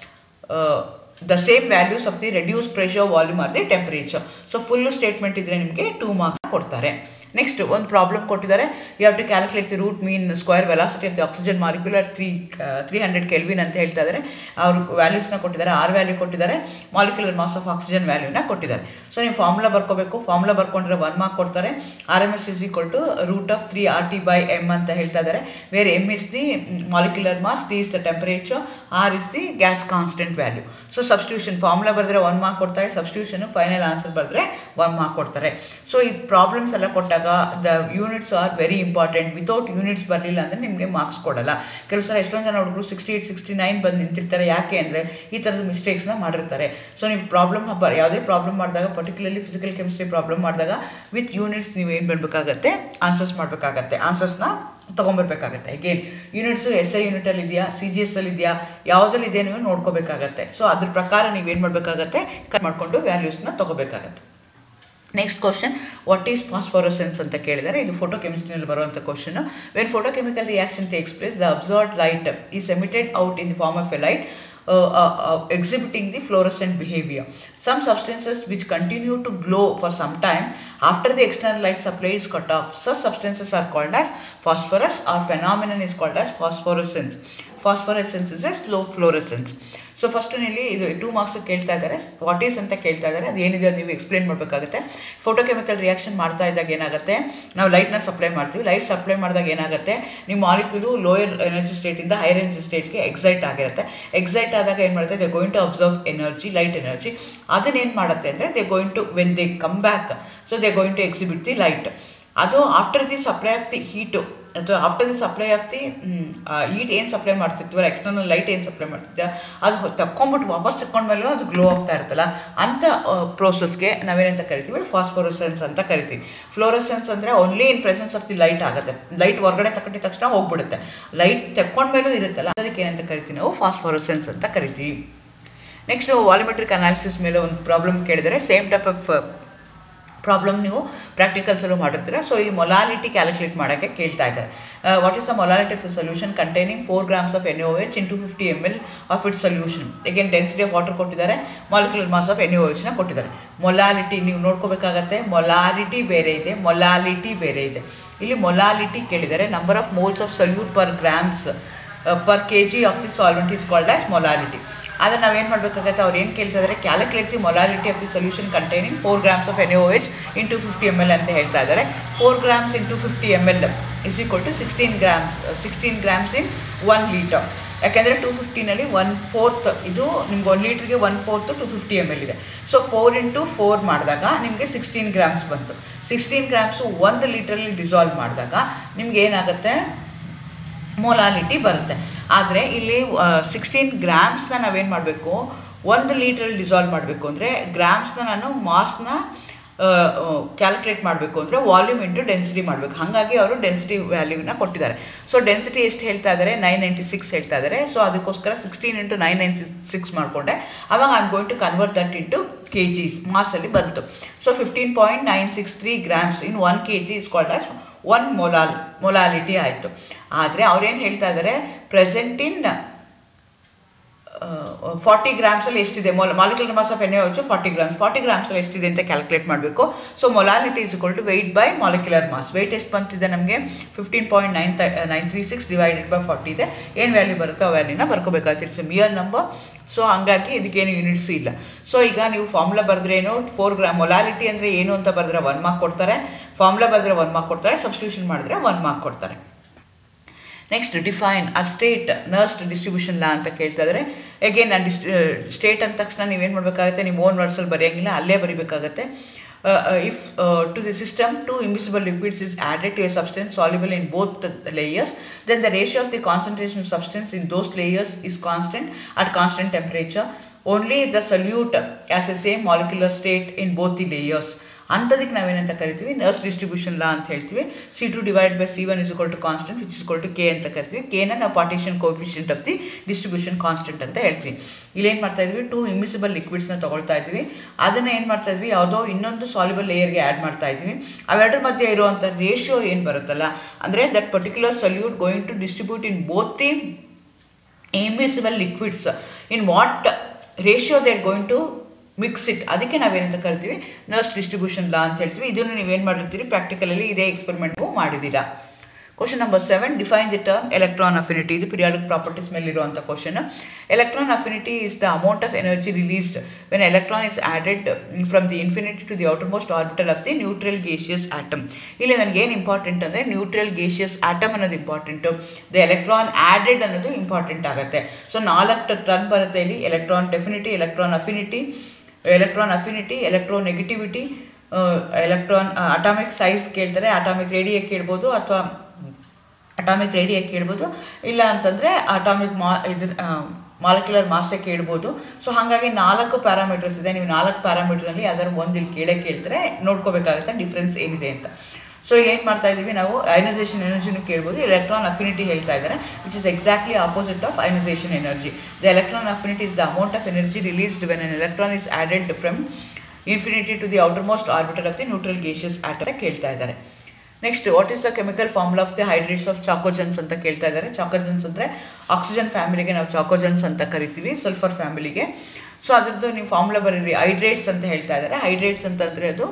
the same values of the reduce pressure volume or the temperature so full statement ಇದ್ದರೆ ನಿಮಗೆ ಟೂ ಮಾರ್ಕ್ಸ್ ಕೊಡ್ತಾರೆ ನೆಕ್ಸ್ಟ್ ಒಂದು ಪ್ರಾಬ್ಲಮ್ ಕೊಟ್ಟಿದ್ದಾರೆ you have to calculate the root mean square velocity of the oxygen molecular three three hundred kelvin ಅಂತ ಹೇಳ್ತಾ ಇದ್ದಾರೆ ಅವ್ರು ವ್ಯಾಲ್ಯೂಸ್ನ ಕೊಟ್ಟಿದ್ದಾರೆ ಆರ್ ವ್ಯಾಲ್ಯೂ ಕೊಟ್ಟಿದ್ದಾರೆ ಮಾಲಿಕ್ಯುಲರ್ ಮಾಸ್ ಆಫ್ ಆಕ್ಸಿಜನ್ ವ್ಯಾಲ್ಯೂನ ಕೊಟ್ಟಿದ್ದಾರೆ ಸೊ ನೀವು ಫಾರ್ಮುಲಾ ಬರ್ಕೋಬೇಕು ಫಾರ್ಮುಲಾ ಬರ್ಕೊಂಡ್ರೆ ಒನ್ ಮಾರ್ಕ್ ಕೊಡ್ತಾರೆ R M S is equal to root of three R T by M ಅಂತ ಹೇಳ್ತಾ ಇದ್ದಾರೆ where M is the molecular mass T is the temperature R is the gas constant value so substitution formula ಬರೆದ್ರೆ one mark ಕೊಡ್ತಾರೆ substitution final answer ಬರೆದ್ರೆ one mark ಕೊಡ್ತಾರೆ so ಈ problems ಎಲ್ಲ ಕೊಟ್ಟಾಗ the units are very important without units ಬರಲಿಲ್ಲ ಅಂದರೆ ನಿಮಗೆ ಮಾರ್ಕ್ಸ್ ಕೊಡಲ್ಲ ಕೆಲವು ಸಲ ಎಷ್ಟೊಂದು ಜನ ಹುಡುಗರು ಸಿಕ್ಸ್ಟಿ ಏಯ್ಟ್ ಸಿಕ್ಸ್ಟಿ ನೈನ್ ಬಂದು ನಿಂತಿರ್ತಾರೆ ಯಾಕೆ ಅಂದರೆ ಈ ಥರದ ಮಿಸ್ಟೇಕ್ಸ್ನ ಮಾಡಿರ್ತಾರೆ ಸೊ ನೀವು ಪ್ರಾಬ್ಲಮ್ ಹಬ್ಬ ಯಾವುದೇ ಪ್ರಾಬ್ಲಮ್ ಮಾಡಿದಾಗ ಪರ್ಟಿಕ್ಯುಲರ್ಲಿ ಫಿಸಿಕಲ್ ಕೆಮಿಸ್ಟ್ರಿ ಪ್ರಾಬ್ಲಮ್ ಮಾಡಿದಾಗ ವಿತ್ ಯೂನಿಟ್ಸ್ ನೀವು ಏನು ಮಾಡಬೇಕಾಗತ್ತೆ ಆನ್ಸರ್ಸ್ ಮಾಡಬೇಕಾಗತ್ತೆ ಆನ್ಸರ್ಸ್ನ ತೊಗೊಂಬರ್ಬೇಕಾಗತ್ತೆ ಅಗೇನ್ ಯೂನಿಟ್ಸು ಎಸ್ ಐ ಯೂನಿಟಲ್ಲಿ ಇದೆಯಾ ಸಿ ಜಿ ಎಸ್ ಅಲ್ಲಿ ಇದೆಯಾ ಯಾವುದ್ರಲ್ಲಿ ಇದೆ ನೀವು ನೋಡ್ಕೋಬೇಕಾಗತ್ತೆ ಸೊ ಅದ್ರ ಪ್ರಕಾರ ನೀವೇನು ಮಾಡಬೇಕಾಗತ್ತೆ ಕಟ್ ಮಾಡಿಕೊಂಡು ವ್ಯಾಲ್ಯೂಸ್ನ ತೊಗೋಬೇಕಾಗತ್ತೆ next question what is phosphorescence ಅಂತ ಕೇಳಿದರೆ ಇದು ಫೋಟೋ ಕೆಮಿಸ್ಟ್ರಿನಲ್ಲಿ ಬರುವಂಥ question when photochemical reaction takes place the absorbed light is emitted out in the form of a light uh, uh, uh, exhibiting the fluorescent behavior. Some substances which continue to glow for some time after the external light supply is cut off. Such substances are called as phosphorus or phenomenon is called as phosphorescence. Phosphorescence is a slow fluorescence. So first ಇಲ್ಲಿ ಇದು two marks ಕೇಳ್ತಾ ಇದ್ದಾರೆ what is ಅಂತ ಕೇಳ್ತಾ ಇದ್ದಾರೆ ಅದು ಏನಿದೆ ಅದು ನೀವು ಎಕ್ಸ್ಪ್ಲೇನ್ ಮಾಡಬೇಕಾಗುತ್ತೆ ಫೋಟೋಕೆಮಿಕಲ್ ರಿಯಾಕ್ಷನ್ ಮಾಡ್ತಾ ಇದ್ದಾಗ ಏನಾಗುತ್ತೆ ನಾವು ಲೈಟ್ನ ಸಪ್ಲೈ ಮಾಡ್ತೀವಿ ಲೈಟ್ ಸಪ್ಲೈ ಮಾಡಿದಾಗ ಏನಾಗುತ್ತೆ ನಿಮ್ಮ ಮಾಲಿಕ್ಯೂಲು ಲೋಯರ್ ಎನರ್ಜಿ ಸ್ಟೇಟಿಂದ ಹೈಯರ್ ಎನರ್ಜಿ ಸ್ಟೇಟ್ಗೆ ಎಕ್ಸೈಟ್ ಆಗಿರುತ್ತೆ ಎಕ್ಸೈಟ್ ಆದಾಗ ಏನು ಮಾಡುತ್ತೆ they going to absorb energy light energy ಅದನ್ನೇನು ಮಾಡುತ್ತೆ ಅಂದರೆ they going to when they come back so they going to exhibit the light ಅದು after the supply of the heat ಅಥವಾ after the supply of the heat ಏನು supply ಮಾಡ್ತಿರ್ತೀವಲ್ಲ external light ಏನು supply ಮಾಡ್ತಿದ್ದೆ ಅದು ತಕ್ಕೊಂಬಿಟ್ಟು ವಾಪಸ್ ತಕ್ಕೊಂಡ್ಮೇಲೂ ಅದು ಗ್ಲೋ ಆಗ್ತಾ ಇರುತ್ತಲ್ಲ ಅಂಥ ಪ್ರೋಸೆಸ್ಗೆ ನಾವೇನಂತ ಕರಿತೀವಿ ಫಾಸ್ಫೋರಸೆನ್ಸ್ ಅಂತ ಕರಿತೀವಿ ಫ್ಲೋರಸೆನ್ಸ್ ಅಂದರೆ only in presence of the light ಆಗುತ್ತೆ ಲೈಟ್ ಹೊರಗಡೆ ತಗೊಂಡಿದ ತಕ್ಷಣ ಹೋಗ್ಬಿಡುತ್ತೆ ಲೈಟ್ ತಕ್ಕೊಂಡ್ಮೇಲೂ ಇರುತ್ತಲ್ಲ ಅದಕ್ಕೆ ಏನಂತ ಕರಿತೀವಿ ನಾವು ಫಾಸ್ಫೋರಸೆನ್ಸ್ ಅಂತ ಕರಿತೀವಿ ನೆಕ್ಸ್ಟ್ ವಾಲಿಮೆಟ್ರಿಕ್ ಅನಾಲಿಸಿಸ್ ಮೇಲೆ ಒಂದು ಪ್ರಾಬ್ಲಮ್ ಕೇಳಿದರೆ ಸೇಮ್ ಟೈಪ್ ಆಫ್ ಪ್ರಾಬ್ಲಮ್ ನೀವು ಪ್ರಾಕ್ಟಿಕಲ್ಸಲ್ಲೂ ಮಾಡಿರ್ತೀರ ಸೊ ಇಲ್ಲಿ ಮೊಲಾಲಿಟಿ ಕ್ಯಾಲ್ಕುಲೇಟ್ ಮಾಡೋಕ್ಕೆ ಕೇಳ್ತಾ ಇದ್ದಾರೆ what is the molality of the solution containing four grams of N O H into fifty M L of it solution again density of water ಕೊಟ್ಟಿದ್ದಾರೆ molecular mass of N O ಎಚ್ನ ಕೊಟ್ಟಿದ್ದಾರೆ molality ನೀವು ನೋಡ್ಕೋಬೇಕಾಗತ್ತೆ molality ಬೇರೆ ಇದೆ molality ಬೇರೆ ಇದೆ ಇಲ್ಲಿ molality ಕೇಳಿದ್ದಾರೆ number of moles of solute per grams per K G of the solvent is called as molality ಆದರೆ ನಾವೇನು ಮಾಡಬೇಕಾಗತ್ತೆ ಅವ್ರು ಏನು ಕೇಳ್ತಾ ಇದ್ದಾರೆ calculate the molality of the solution containing four grams of N O H into fifty M L ಅಂತ ಹೇಳ್ತಾ ಇದ್ದಾರೆ four grams into fifty M L is equal to sixteen gram sixteen grams in one litre ಯಾಕೆಂದರೆ two ಫಿಫ್ಟಿನಲ್ಲಿ one fourth ಇದು ನಿಮ್ಗೆ one ಲೀಟ್ರಿಗೆ one fourth two fifty M L ಇದೆ so four into four ಮಾಡಿದಾಗ ನಿಮಗೆ ಸಿಕ್ಸ್ಟೀನ್ ಗ್ರಾಮ್ಸ್ ಬಂತು sixteen grams ಒಂದು ಲೀಟ್ರಲ್ಲಿ ಡಿಸಾಲ್ವ್ ಮಾಡಿದಾಗ ನಿಮ್ಗೆ ಏನಾಗುತ್ತೆ ಮೊಲಾಲಿಟಿ ಬರುತ್ತೆ ಆದರೆ ಇಲ್ಲಿ ಸಿಕ್ಸ್ಟೀನ್ ಗ್ರಾಮ್ಸ್ನ ನಾವೇನು ಮಾಡಬೇಕು ಒಂದು ಲೀಟ್ರಲ್ಲಿ ಡಿಸಾಲ್ವ್ ಮಾಡಬೇಕು ಅಂದರೆ ಗ್ರಾಮ್ಸ್ನ ನಾನು ಮಾಸ್ನ ಕ್ಯಾಲ್ಕುಲೇಟ್ ಮಾಡಬೇಕು ಅಂದರೆ ವಾಲ್ಯೂಮ್ ಇಂಟು ಡೆನ್ಸಿಟಿ ಮಾಡಬೇಕು ಹಾಗಾಗಿ ಅವರು ಡೆನ್ಸಿಟಿ ವ್ಯಾಲ್ಯೂನ ಕೊಟ್ಟಿದ್ದಾರೆ ಸೊ ಡೆನ್ಸಿಟಿ ಎಷ್ಟು ಹೇಳ್ತಾ ಇದ್ದಾರೆ ನೈನ್ ನೈಂಟಿ ಸಿಕ್ಸ್ ಹೇಳ್ತಾ ಇದ್ದಾರೆ ಸೊ ಅದಕ್ಕೋಸ್ಕರ sixteen into nine nine six ಮಾಡಿಕೊಂಡೆ ಅವಾಗ I am going to convert that into K G's ಮಾಸಲ್ಲಿ ಬಂತು so fifteen point nine six three grams in one K G is called as one molal molality ಆಯಿತು ಆದರೆ ಅವ್ರೇನು ಹೇಳ್ತಾ ಇದ್ದಾರೆ present in forty ಗ್ರಾಮ್ಸಲ್ಲಿ ಎಷ್ಟಿದೆ ಮೊಲ್ ಮಾಲಿಕ್ಯುಲರ್ ಮಾಸ್ ಆಫ್ ಎಣ್ಣೆ ಹೆಚ್ಚು ಫಾರ್ಟಿ ಗ್ರಾಮ್ಸ್ ಫಾರ್ಟಿ ಗ್ರಾಮ್ಸಲ್ಲಿ ಎಷ್ಟಿದೆ ಅಂತ ಕ್ಯಾಲ್ಕುಲೇಟ್ ಮಾಡಬೇಕು so molality is equal to weight by molecular mass weight ಎಷ್ಟು ಬಂತಿದೆ ನಮಗೆ ಫಿಫ್ಟೀನ್ ಪಾಯಿಂಟ್ ನೈನ್ ತ nine three six divided by forty ಇದೆ ಏನು ವ್ಯಾಲ್ಯೂ ಬರುತ್ತೋ ಆ ವ್ಯಾಲ್ಯೂನ ಬರ್ಕೋಬೇಕಾಗ್ತಿರ್ತೀವಿ ಮಿಯರ್ ನಂಬರ್ ಸೊ ಹಂಗಾಗಿ ಇದಕ್ಕೇನು ಯೂನಿಟ್ಸ್ ಇಲ್ಲ ಸೊ ಈಗ ನೀವು ಫಾರ್ಮುಲಾ ಬರೆದ್ರೆ ಏನು ಫೋರ್ ಗ್ರಾಮ್ ಮೊಲಾಲಿಟಿ ಅಂದರೆ ಏನು ಅಂತ ಬರೆದ್ರೆ ಒನ್ ಮಾರ್ಕ್ ಕೊಡ್ತಾರೆ ಫಾರ್ಮುಲಾ ಬರೆದ್ರೆ ಒನ್ ಮಾರ್ಕ್ ಕೊಡ್ತಾರೆ ಸಬ್ಸ್ಟಿಟ್ಯೂಷನ್ ಮಾಡಿದ್ರೆ ಒನ್ ಮಾರ್ಕ್ ಕೊಡ್ತಾರೆ next define a state Nernst distribution law ಅಂತ ಕೇಳ್ತಾ ಇದ್ದಾರೆ ಎಗೇನ್ ನಾನು ಡಿಸ್ ಸ್ಟೇಟ್ ಅಂದ ತಕ್ಷಣ ನೀವೇನು ಮಾಡಬೇಕಾಗುತ್ತೆ ನೀವು ಓನ್ ವರ್ಡ್ಸಲ್ಲಿ ಬರೆಯೋಂಗಿಲ್ಲ ಅಲ್ಲೇ ಬರಿಬೇಕಾಗತ್ತೆ if to the system to immiscible liquids is added to a substance soluble in both the layers then the ratio of the concentration of substance in those layers is constant at constant temperature only the solute as a same molecular state in both the layers ಅಂಥದಕ್ಕೆ ನಾವೇನಂತ ಕರಿತೀವಿ Nernst distribution law ಅಂತ ಹೇಳ್ತೀವಿ C two divide by C one is equal to constant which is to K ಅಂತ ಕರಿತೀವಿ ಕೆನ ನಾವು partition coefficient of the distribution constant ಅಂತ ಹೇಳ್ತೀವಿ ಇಲ್ಲೇನು ಮಾಡ್ತಾ ಇದ್ವಿ ಟೂ ಇಮಿಸಿಬಲ್ ಲಿಕ್ವಿಡ್ಸ್ನ ತೊಗೊಳ್ತಾ ಇದ್ವಿ ಅದನ್ನು ಏನು ಮಾಡ್ತಾ ಇದ್ವಿ ಯಾವುದೋ ಇನ್ನೊಂದು ಸಾಲ್ಯುಬಲ್ ಲೇಯರ್ಗೆ ಆ್ಯಡ್ ಮಾಡ್ತಾ ಇದ್ವಿ ಅವೆರಡರ ಮಧ್ಯೆ ಇರುವಂಥ ರೇಷಿಯೋ ಏನು ಬರುತ್ತಲ್ಲ ಅಂದರೆ that particular solute going to distribute in both the immiscible liquids in what ratio they are going to mix it ಅದಕ್ಕೆ ನಾವೇನಂತ ಕರಿತೀವಿ ನರ್ಸ್ ಡಿಸ್ಟ್ರಿಬ್ಯೂಷನ್ ಲಾ ಅಂತ ಹೇಳ್ತೀವಿ ಇದನ್ನು ನೀವೇನು ಮಾಡಿರ್ತೀರಿ ಪ್ರಾಕ್ಟಿಕಲಲ್ಲಿ ಇದೇ ಎಕ್ಸ್ಪೆರಿಮೆಂಟು ಮಾಡಿದ್ದೀರಾ question number seven define the term electron affinity ಇದು ಪಿರಿಯಾಡಿಕ್ ಪ್ರಾಪರ್ಟೀಸ್ ಮೇಲೆ ಇರುವಂಥ question electron affinity is the amount of energy released when electron is added from the infinity to the outermost orbital of the neutral gaseous atom ಇಲ್ಲಿ ನನಗೆ ಏನು important ಅಂದರೆ neutral gaseous atom ಅನ್ನೋದು important the electron added ಅನ್ನೋದು important ಆಗುತ್ತೆ so ನಾಲ್ಕು term ಬರುತ್ತೆ ಇಲ್ಲಿ electron affinity electron affinity electron affinity electro electronegativity electron atomic size ಕೇಳ್ತಾರೆ ಅಟಾಮಿಕ್ ರೇಡಿಯ ಕೇಳ್ಬೋದು ಅಥವಾ ಅಟಾಮಿಕ್ ರೇಡಿಯ ಕೇಳ್ಬೋದು ಇಲ್ಲ ಅಂತಂದರೆ ಅಟಾಮಿಕ್ ಮಾ ಇದ್ರ ಮಾಲಿಕ್ಯುಲರ್ ಮಾಸೆ ಕೇಳ್ಬೋದು ಸೊ ಹಾಗಾಗಿ ನಾಲ್ಕು ಪ್ಯಾರಾಮೀಟರ್ಸ್ ಇದೆ ನೀವು ನಾಲ್ಕು ಪ್ಯಾರಾಮೀಟರ್ನಲ್ಲಿ ಅದರ ಒಂದು ಇಲ್ಲಿ ಕೇಳೇ ಕೇಳ್ತಾರೆ ನೋಡ್ಕೋಬೇಕಾಗುತ್ತೆ ಡಿಫ್ರೆನ್ಸ್ ಏನಿದೆ ಅಂತ ಸೊ ಇಲ್ಲಿ ಏನು ಮಾಡ್ತಾ ಇದ್ದೀವಿ ನಾವು ಅಯನೈಸೇಷನ್ ಎನರ್ಜಿನೂ ಕೇಳ್ಬೋದು ಎಲೆಕ್ಟ್ರಾನ್ ಅಫಿನಿಟಿ ಹೇಳ್ತಾ ಇದ್ದಾರೆ which is exactly opposite of ionisation energy the electron affinity is the amount of energy released when an electron is added from infinity to the outermost orbital of the neutral gaseous atom ಕೇಳ್ತಾ ಇದ್ದಾರೆ next what is the chemical formula of the hydrates of chalcogens ಅಂತ ಕೇಳ್ತಾ ಇದ್ದಾರೆ ಚಾಕೋಜನ್ಸ್ ಅಂದರೆ oxygen ಫ್ಯಾಮಿಲಿಗೆ ನಾವು ಚಾಕೋಜನ್ಸ್ ಅಂತ ಕರಿತೀವಿ ಸಲ್ಫರ್ ಫ್ಯಾಮಿಲಿಗೆ ಸೊ ಅದ್ರದ್ದು ನೀವು ಫಾರ್ಮುಲಾ ಬರೀರಿ ಹೈಡ್ರೇಟ್ಸ್ ಅಂತ ಹೇಳ್ತಾ ಇದ್ದಾರೆ ಹೈಡ್ರೇಟ್ಸ್ ಅಂತಂದರೆ ಅದು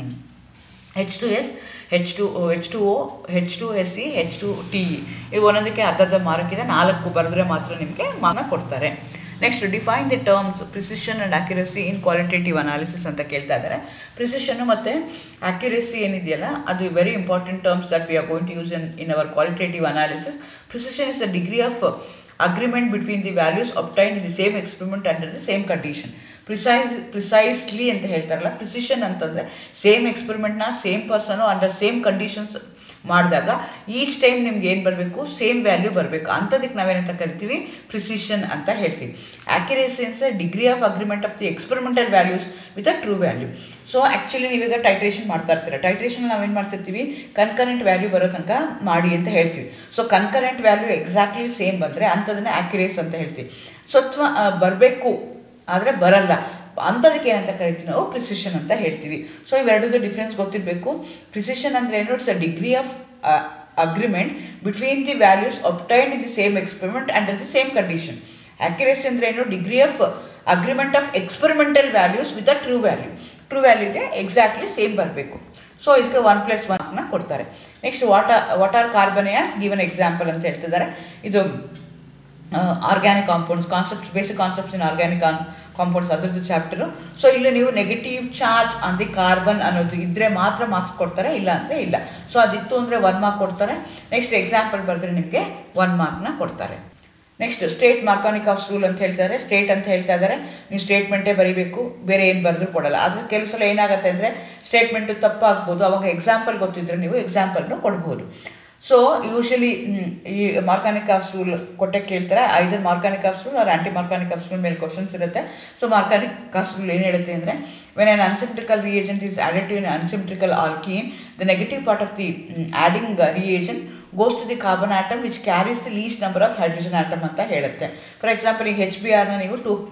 H two S H two H two O H two S C H two T E ಇವು ಒಂದೊಂದಕ್ಕೆ ಅರ್ಧ ಅರ್ಧ ಮಾರ್ಕ್ ಇದೆ ನಾಲ್ಕು ಬರೆದ್ರೆ ಮಾತ್ರ ನಿಮಗೆ ಮಾರ್ಕ್ನ ಕೊಡ್ತಾರೆ next define the terms precision and accuracy in qualitative analysis ಅಂತ ಕೇಳ್ತಾ ಇದ್ದಾರೆ ಪ್ರಿಸಿಷನ್ ಮತ್ತು ಅಕ್ಯುರಸಿ ಏನಿದೆಯಲ್ಲ ಅದು very important terms that we are going to use in in our qualitative analysis precision is the degree of agreement between the values obtain in the same experiment under the same condition precise precisely ಅಂತ ಹೇಳ್ತಾರಲ್ಲ precision ಅಂತಂದರೆ same ಎಕ್ಸ್ಪೆರಿಮೆಂಟ್ನ same person under same conditions ಮಾಡಿದಾಗ each time ನಿಮ್ಗೆ ಏನು ಬರಬೇಕು same value ಬರಬೇಕು ಅಂಥದಕ್ಕೆ ನಾವೇನಂತ ಕರಿತೀವಿ ಪ್ರಿಸಿಷನ್ ಅಂತ ಹೇಳ್ತೀವಿ ಆ್ಯಕ್ಯುರೇಸಿ ಅನ್ಸ್ degree of agreement of the experimental values with a true value so actually ನೀವೀಗ ಟೈಟ್ರೇಷನ್ ಮಾಡ್ತಾ ಇರ್ತೀರ ಟೈಟ್ರೇಷನ್ ನಾವೇನು ಮಾಡ್ತಿರ್ತೀವಿ ಕನ್ಕರೆಂಟ್ ವ್ಯಾಲ್ಯೂ ಬರೋ ತನಕ ಮಾಡಿ ಅಂತ ಹೇಳ್ತೀವಿ so concurrent value exactly same ಬಂದರೆ ಅಂಥದನ್ನ ಆ್ಯಕ್ಯುರೇಸ್ ಅಂತ ಹೇಳ್ತೀವಿ ಸೊ ಅಥವಾ ಬರಬೇಕು ಆದರೆ ಬರಲ್ಲ ಅಂಥದಕ್ಕೆ ಏನಂತ ಕರಿತೀವಿ ನಾವು ಪ್ರಿಸಿಷನ್ ಅಂತ ಹೇಳ್ತೀವಿ ಸೊ ಇವೆರಡದ್ದು ಡಿಫ್ರೆನ್ಸ್ ಗೊತ್ತಿರಬೇಕು ಪ್ರಿಸಿಷನ್ ಅಂದರೆ ಏನು it's a degree of agreement between the values obtain in the same experiment under the same condition accuracy ಅಂದರೆ ಏನು degree of agreement of experimental values with a true value true ವ್ಯಾಲ್ಯೂಗೆ exactly same ಬರಬೇಕು ಸೊ ಇದಕ್ಕೆ one plus ಒನ್ನ ಕೊಡ್ತಾರೆ next what what are carbanions given example ಅಂತ ಹೇಳ್ತಿದ್ದಾರೆ ಇದು organic compounds concepts basic concepts in organic compounds ಅದ್ರದ್ದು ಚಾಪ್ಟರು ಸೊ ಇಲ್ಲಿ ನೀವು negative charge on the carbon ಅನ್ನೋದು ಇದ್ದರೆ ಮಾತ್ರ ಮಾರ್ಕ್ಸ್ ಕೊಡ್ತಾರೆ ಇಲ್ಲ ಅಂದರೆ ಇಲ್ಲ ಸೊ ಅದಿತ್ತು ಅಂದರೆ ಒನ್ ಮಾರ್ಕ್ ಕೊಡ್ತಾರೆ ನೆಕ್ಸ್ಟ್ ಎಕ್ಸಾಂಪಲ್ ಬರೆದ್ರೆ ನಿಮಗೆ ಒನ್ ಮಾರ್ಕ್ನ ಕೊಡ್ತಾರೆ next state Markovnikov of rule ಅಂತ ಹೇಳ್ತಾರೆ ಸ್ಟೇಟ್ ಅಂತ ಹೇಳ್ತಾ ಇದ್ದಾರೆ ನೀವು ಸ್ಟೇಟ್ಮೆಂಟೇ ಬರೀಬೇಕು ಬೇರೆ ಏನು ಬರೆದ್ರು ಕೊಡಲ್ಲ ಆದರೆ ಕೆಲವು ಸಲ ಏನಾಗುತ್ತೆ ಅಂದರೆ ಸ್ಟೇಟ್ಮೆಂಟು ತಪ್ಪಾಗ್ಬೋದು ಅವಾಗ ಎಕ್ಸಾಂಪಲ್ ಗೊತ್ತಿದ್ರೆ ನೀವು ಎಕ್ಸಾಂಪಲ್ನು ಕೊಡ್ಬೋದು ಸೊ ಯೂಶಲಿ ಈ ಮಾರ್ಕಾನಿಕ್ ಆಫ್ ರೂಲ್ ಕೊಟ್ಟೆ ಕೇಳ್ತಾರೆ either Markovnikov of rule or anti Markovnikov of rule ಮೇಲೆ ಕ್ವಶನ್ಸ್ ಇರುತ್ತೆ ಸೊ ಮಾರ್ಕಾನಿಕ್ ಆಫ್ ರೂಲ್ ಏನು ಹೇಳುತ್ತೆ ಅಂದರೆ when an unsymmetrical reagent is added to an unsymmetrical alkene the negative part of the mm, adding uh, reagent goes to the carbon atom which carries the least number of hydrogen atom ಅಂತ ಹೇಳುತ್ತೆ for example ಈಗ ಹೆಚ್ B ಆರ್ನ ನೀವು to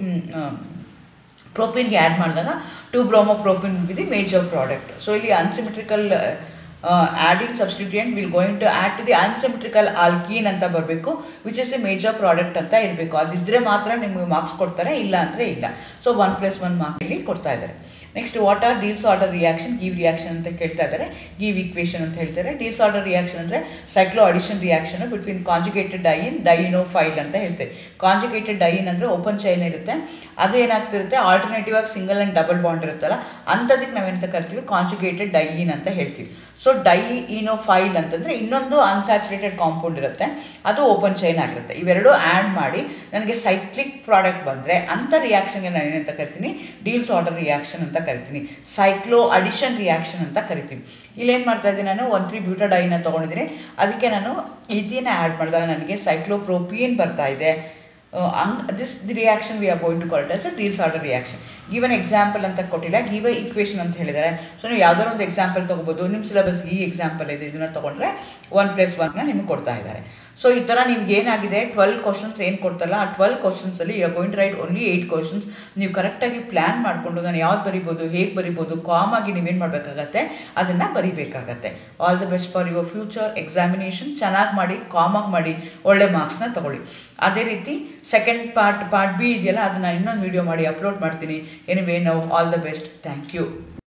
ಪ್ರೋಪಿನ್ಗೆ add ಮಾಡಿದಾಗ two bromopropene with the major product so ಇಲ್ಲಿ unsymmetrical adding substituent will going to add to the unsymmetrical alkene ಅಂತ ಬರಬೇಕು which is the major product ಅಂತ ಇರಬೇಕು ಅದಿದ್ದರೆ ಮಾತ್ರ ನಿಮಗೆ ಮಾರ್ಕ್ಸ್ ಕೊಡ್ತಾರೆ ಇಲ್ಲ ಅಂದರೆ ಇಲ್ಲ so one plus one mark ಇಲ್ಲಿ ಕೊಡ್ತಾ ಇದ್ದಾರೆ next what are Diels Alder reaction give reaction ಅಂತ ಕೇಳ್ತಾ ಇದ್ದಾರೆ ಗಿವ್ ಈಕ್ವೇಷನ್ ಅಂತ ಹೇಳ್ತಾರೆ ಡೀಲ್ಸ್ ಆರ್ಡರ್ ರಿಯಾಕ್ಷನ್ ಅಂದರೆ cycloaddition reaction between conjugated diene dienophile ಅಂತ ಹೇಳ್ತೇವೆ ಕಾಂಜುಗೇಟೆಡ್ ಡೈನ್ ಅಂದರೆ ಓಪನ್ ಚೈನ್ ಇರುತ್ತೆ ಅದು ಏನಾಗ್ತಿರುತ್ತೆ ಆಲ್ಟರ್ನೇಟಿವ್ ಆಗಿ ಸಿಂಗಲ್ ಆ್ಯಂಡ್ ಡಬಲ್ ಬಾಂಡ್ ಇರುತ್ತಲ್ಲ ಅಂಥದಕ್ಕೆ ನಾವೇನಂತ ಕರಿತೀವಿ ಕಾಂಜುಗೇಟೆಡ್ ಡೈನ್ ಅಂತ ಹೇಳ್ತೀವಿ ಸೊ ಡೈ ಇನೋ ಫೈಲ್ ಅಂತಂದರೆ ಇನ್ನೊಂದು ಅನ್ಸ್ಯಾಚುರೇಟೆಡ್ ಕಾಂಪೌಂಡ್ ಇರುತ್ತೆ ಅದು ಓಪನ್ ಚೈನ್ ಆಗಿರುತ್ತೆ ಇವೆರಡು ಆ್ಯಡ್ ಮಾಡಿ ನನಗೆ ಸೈಕ್ಲಿಕ್ ಪ್ರಾಡಕ್ಟ್ ಬಂದರೆ ಅಂಥ ರಿಯಾಕ್ಷನ್ಗೆ ನಾನು ಏನಂತ ಕರಿತೀನಿ ಡೀಲ್ಸ್ ಆರ್ಡರ್ ರಿಯಾಕ್ಷನ್ ಅಂತ ಕರಿತೀನಿ ಸೈಕ್ಲೋ ಅಡಿಷನ್ ರಿಯಾಕ್ಷನ್ ಅಂತ ಕರಿತೀನಿ ಇಲ್ಲೇನು ಮಾಡ್ತಾ ಇದ್ದೀನಿ ನಾನು ಒನ್ ತ್ರೀ ಬ್ಯೂಟಾಡೈನ ತೊಗೊಂಡಿದ್ದೀನಿ ಅದಕ್ಕೆ ನಾನು ಇಥಿನ ಆ್ಯಡ್ ಮಾಡಿದಾಗ ನನಗೆ ಸೈಕ್ಲೋಪ್ರೋಪಿಯನ್ ಬರ್ತಾ ಇದೆ ಅಂಗ್ this the reaction we are going to call it as a Diels Alder reaction given example ಅಂತ ಕೊಟ್ಟಿಲ್ಲ ಗಿವ್ ಈಕ್ವೇಷನ್ ಅಂತ ಹೇಳಿದ್ದಾರೆ ಸೊ ನೀವು ಯಾವ್ದಾದ್ರು ಒಂದು ಎಕ್ಸಾಂಪಲ್ ತೊಗೋಬೋದು ನಿಮ್ಮ ಸಿಲೆಬಸ್ ಈ ಎಕ್ಸಾಂಪಲ್ ಇದೆ ಇದನ್ನು ತೊಗೊಂಡ್ರೆ ಒನ್ ಪ್ಲಸ್ ಒನ್ನ ನಿಮಗೆ ಕೊಡ್ತಾ ಇದ್ದಾರೆ ಸೊ ಈ ಥರ ನಿಮ್ಗೆ ಏನಾಗಿದೆ ಟ್ವೆಲ್ ಕ್ವಶನ್ಸ್ ಏನು ಕೊಡ್ತಲ್ಲ ಆ ಟ್ವೆಲ್ ಕ್ವಶನ್ಸಲ್ಲಿ you going to write only eight questions ನೀವು ಕರೆಕ್ಟಾಗಿ ಪ್ಲ್ಯಾನ್ ಮಾಡಿಕೊಂಡು ನಾನು ಯಾವ್ದು ಬರಿಬೋದು ಹೇಗೆ ಬರಿಬೋದು ಕಾಮ್ ಆಗಿ ನೀವೇನು ಮಾಡಬೇಕಾಗತ್ತೆ ಅದನ್ನು ಬರಿಬೇಕಾಗತ್ತೆ all the best for your future examination ಚೆನ್ನಾಗಿ ಮಾಡಿ ಕಾಮಾಗಿ ಮಾಡಿ ಒಳ್ಳೆ ಮಾರ್ಕ್ಸ್ನ ತಗೊಳ್ಳಿ ಅದೇ ರೀತಿ ಸೆಕೆಂಡ್ ಪಾರ್ಟ್ ಪಾರ್ಟ್ ಬಿ ಇದೆಯಲ್ಲ ಅದನ್ನು ಇನ್ನೊಂದು ವೀಡಿಯೋ ಮಾಡಿ ಅಪ್ಲೋಡ್ ಮಾಡ್ತೀನಿ ಎನಿವೇ ನಾವು all the best thank you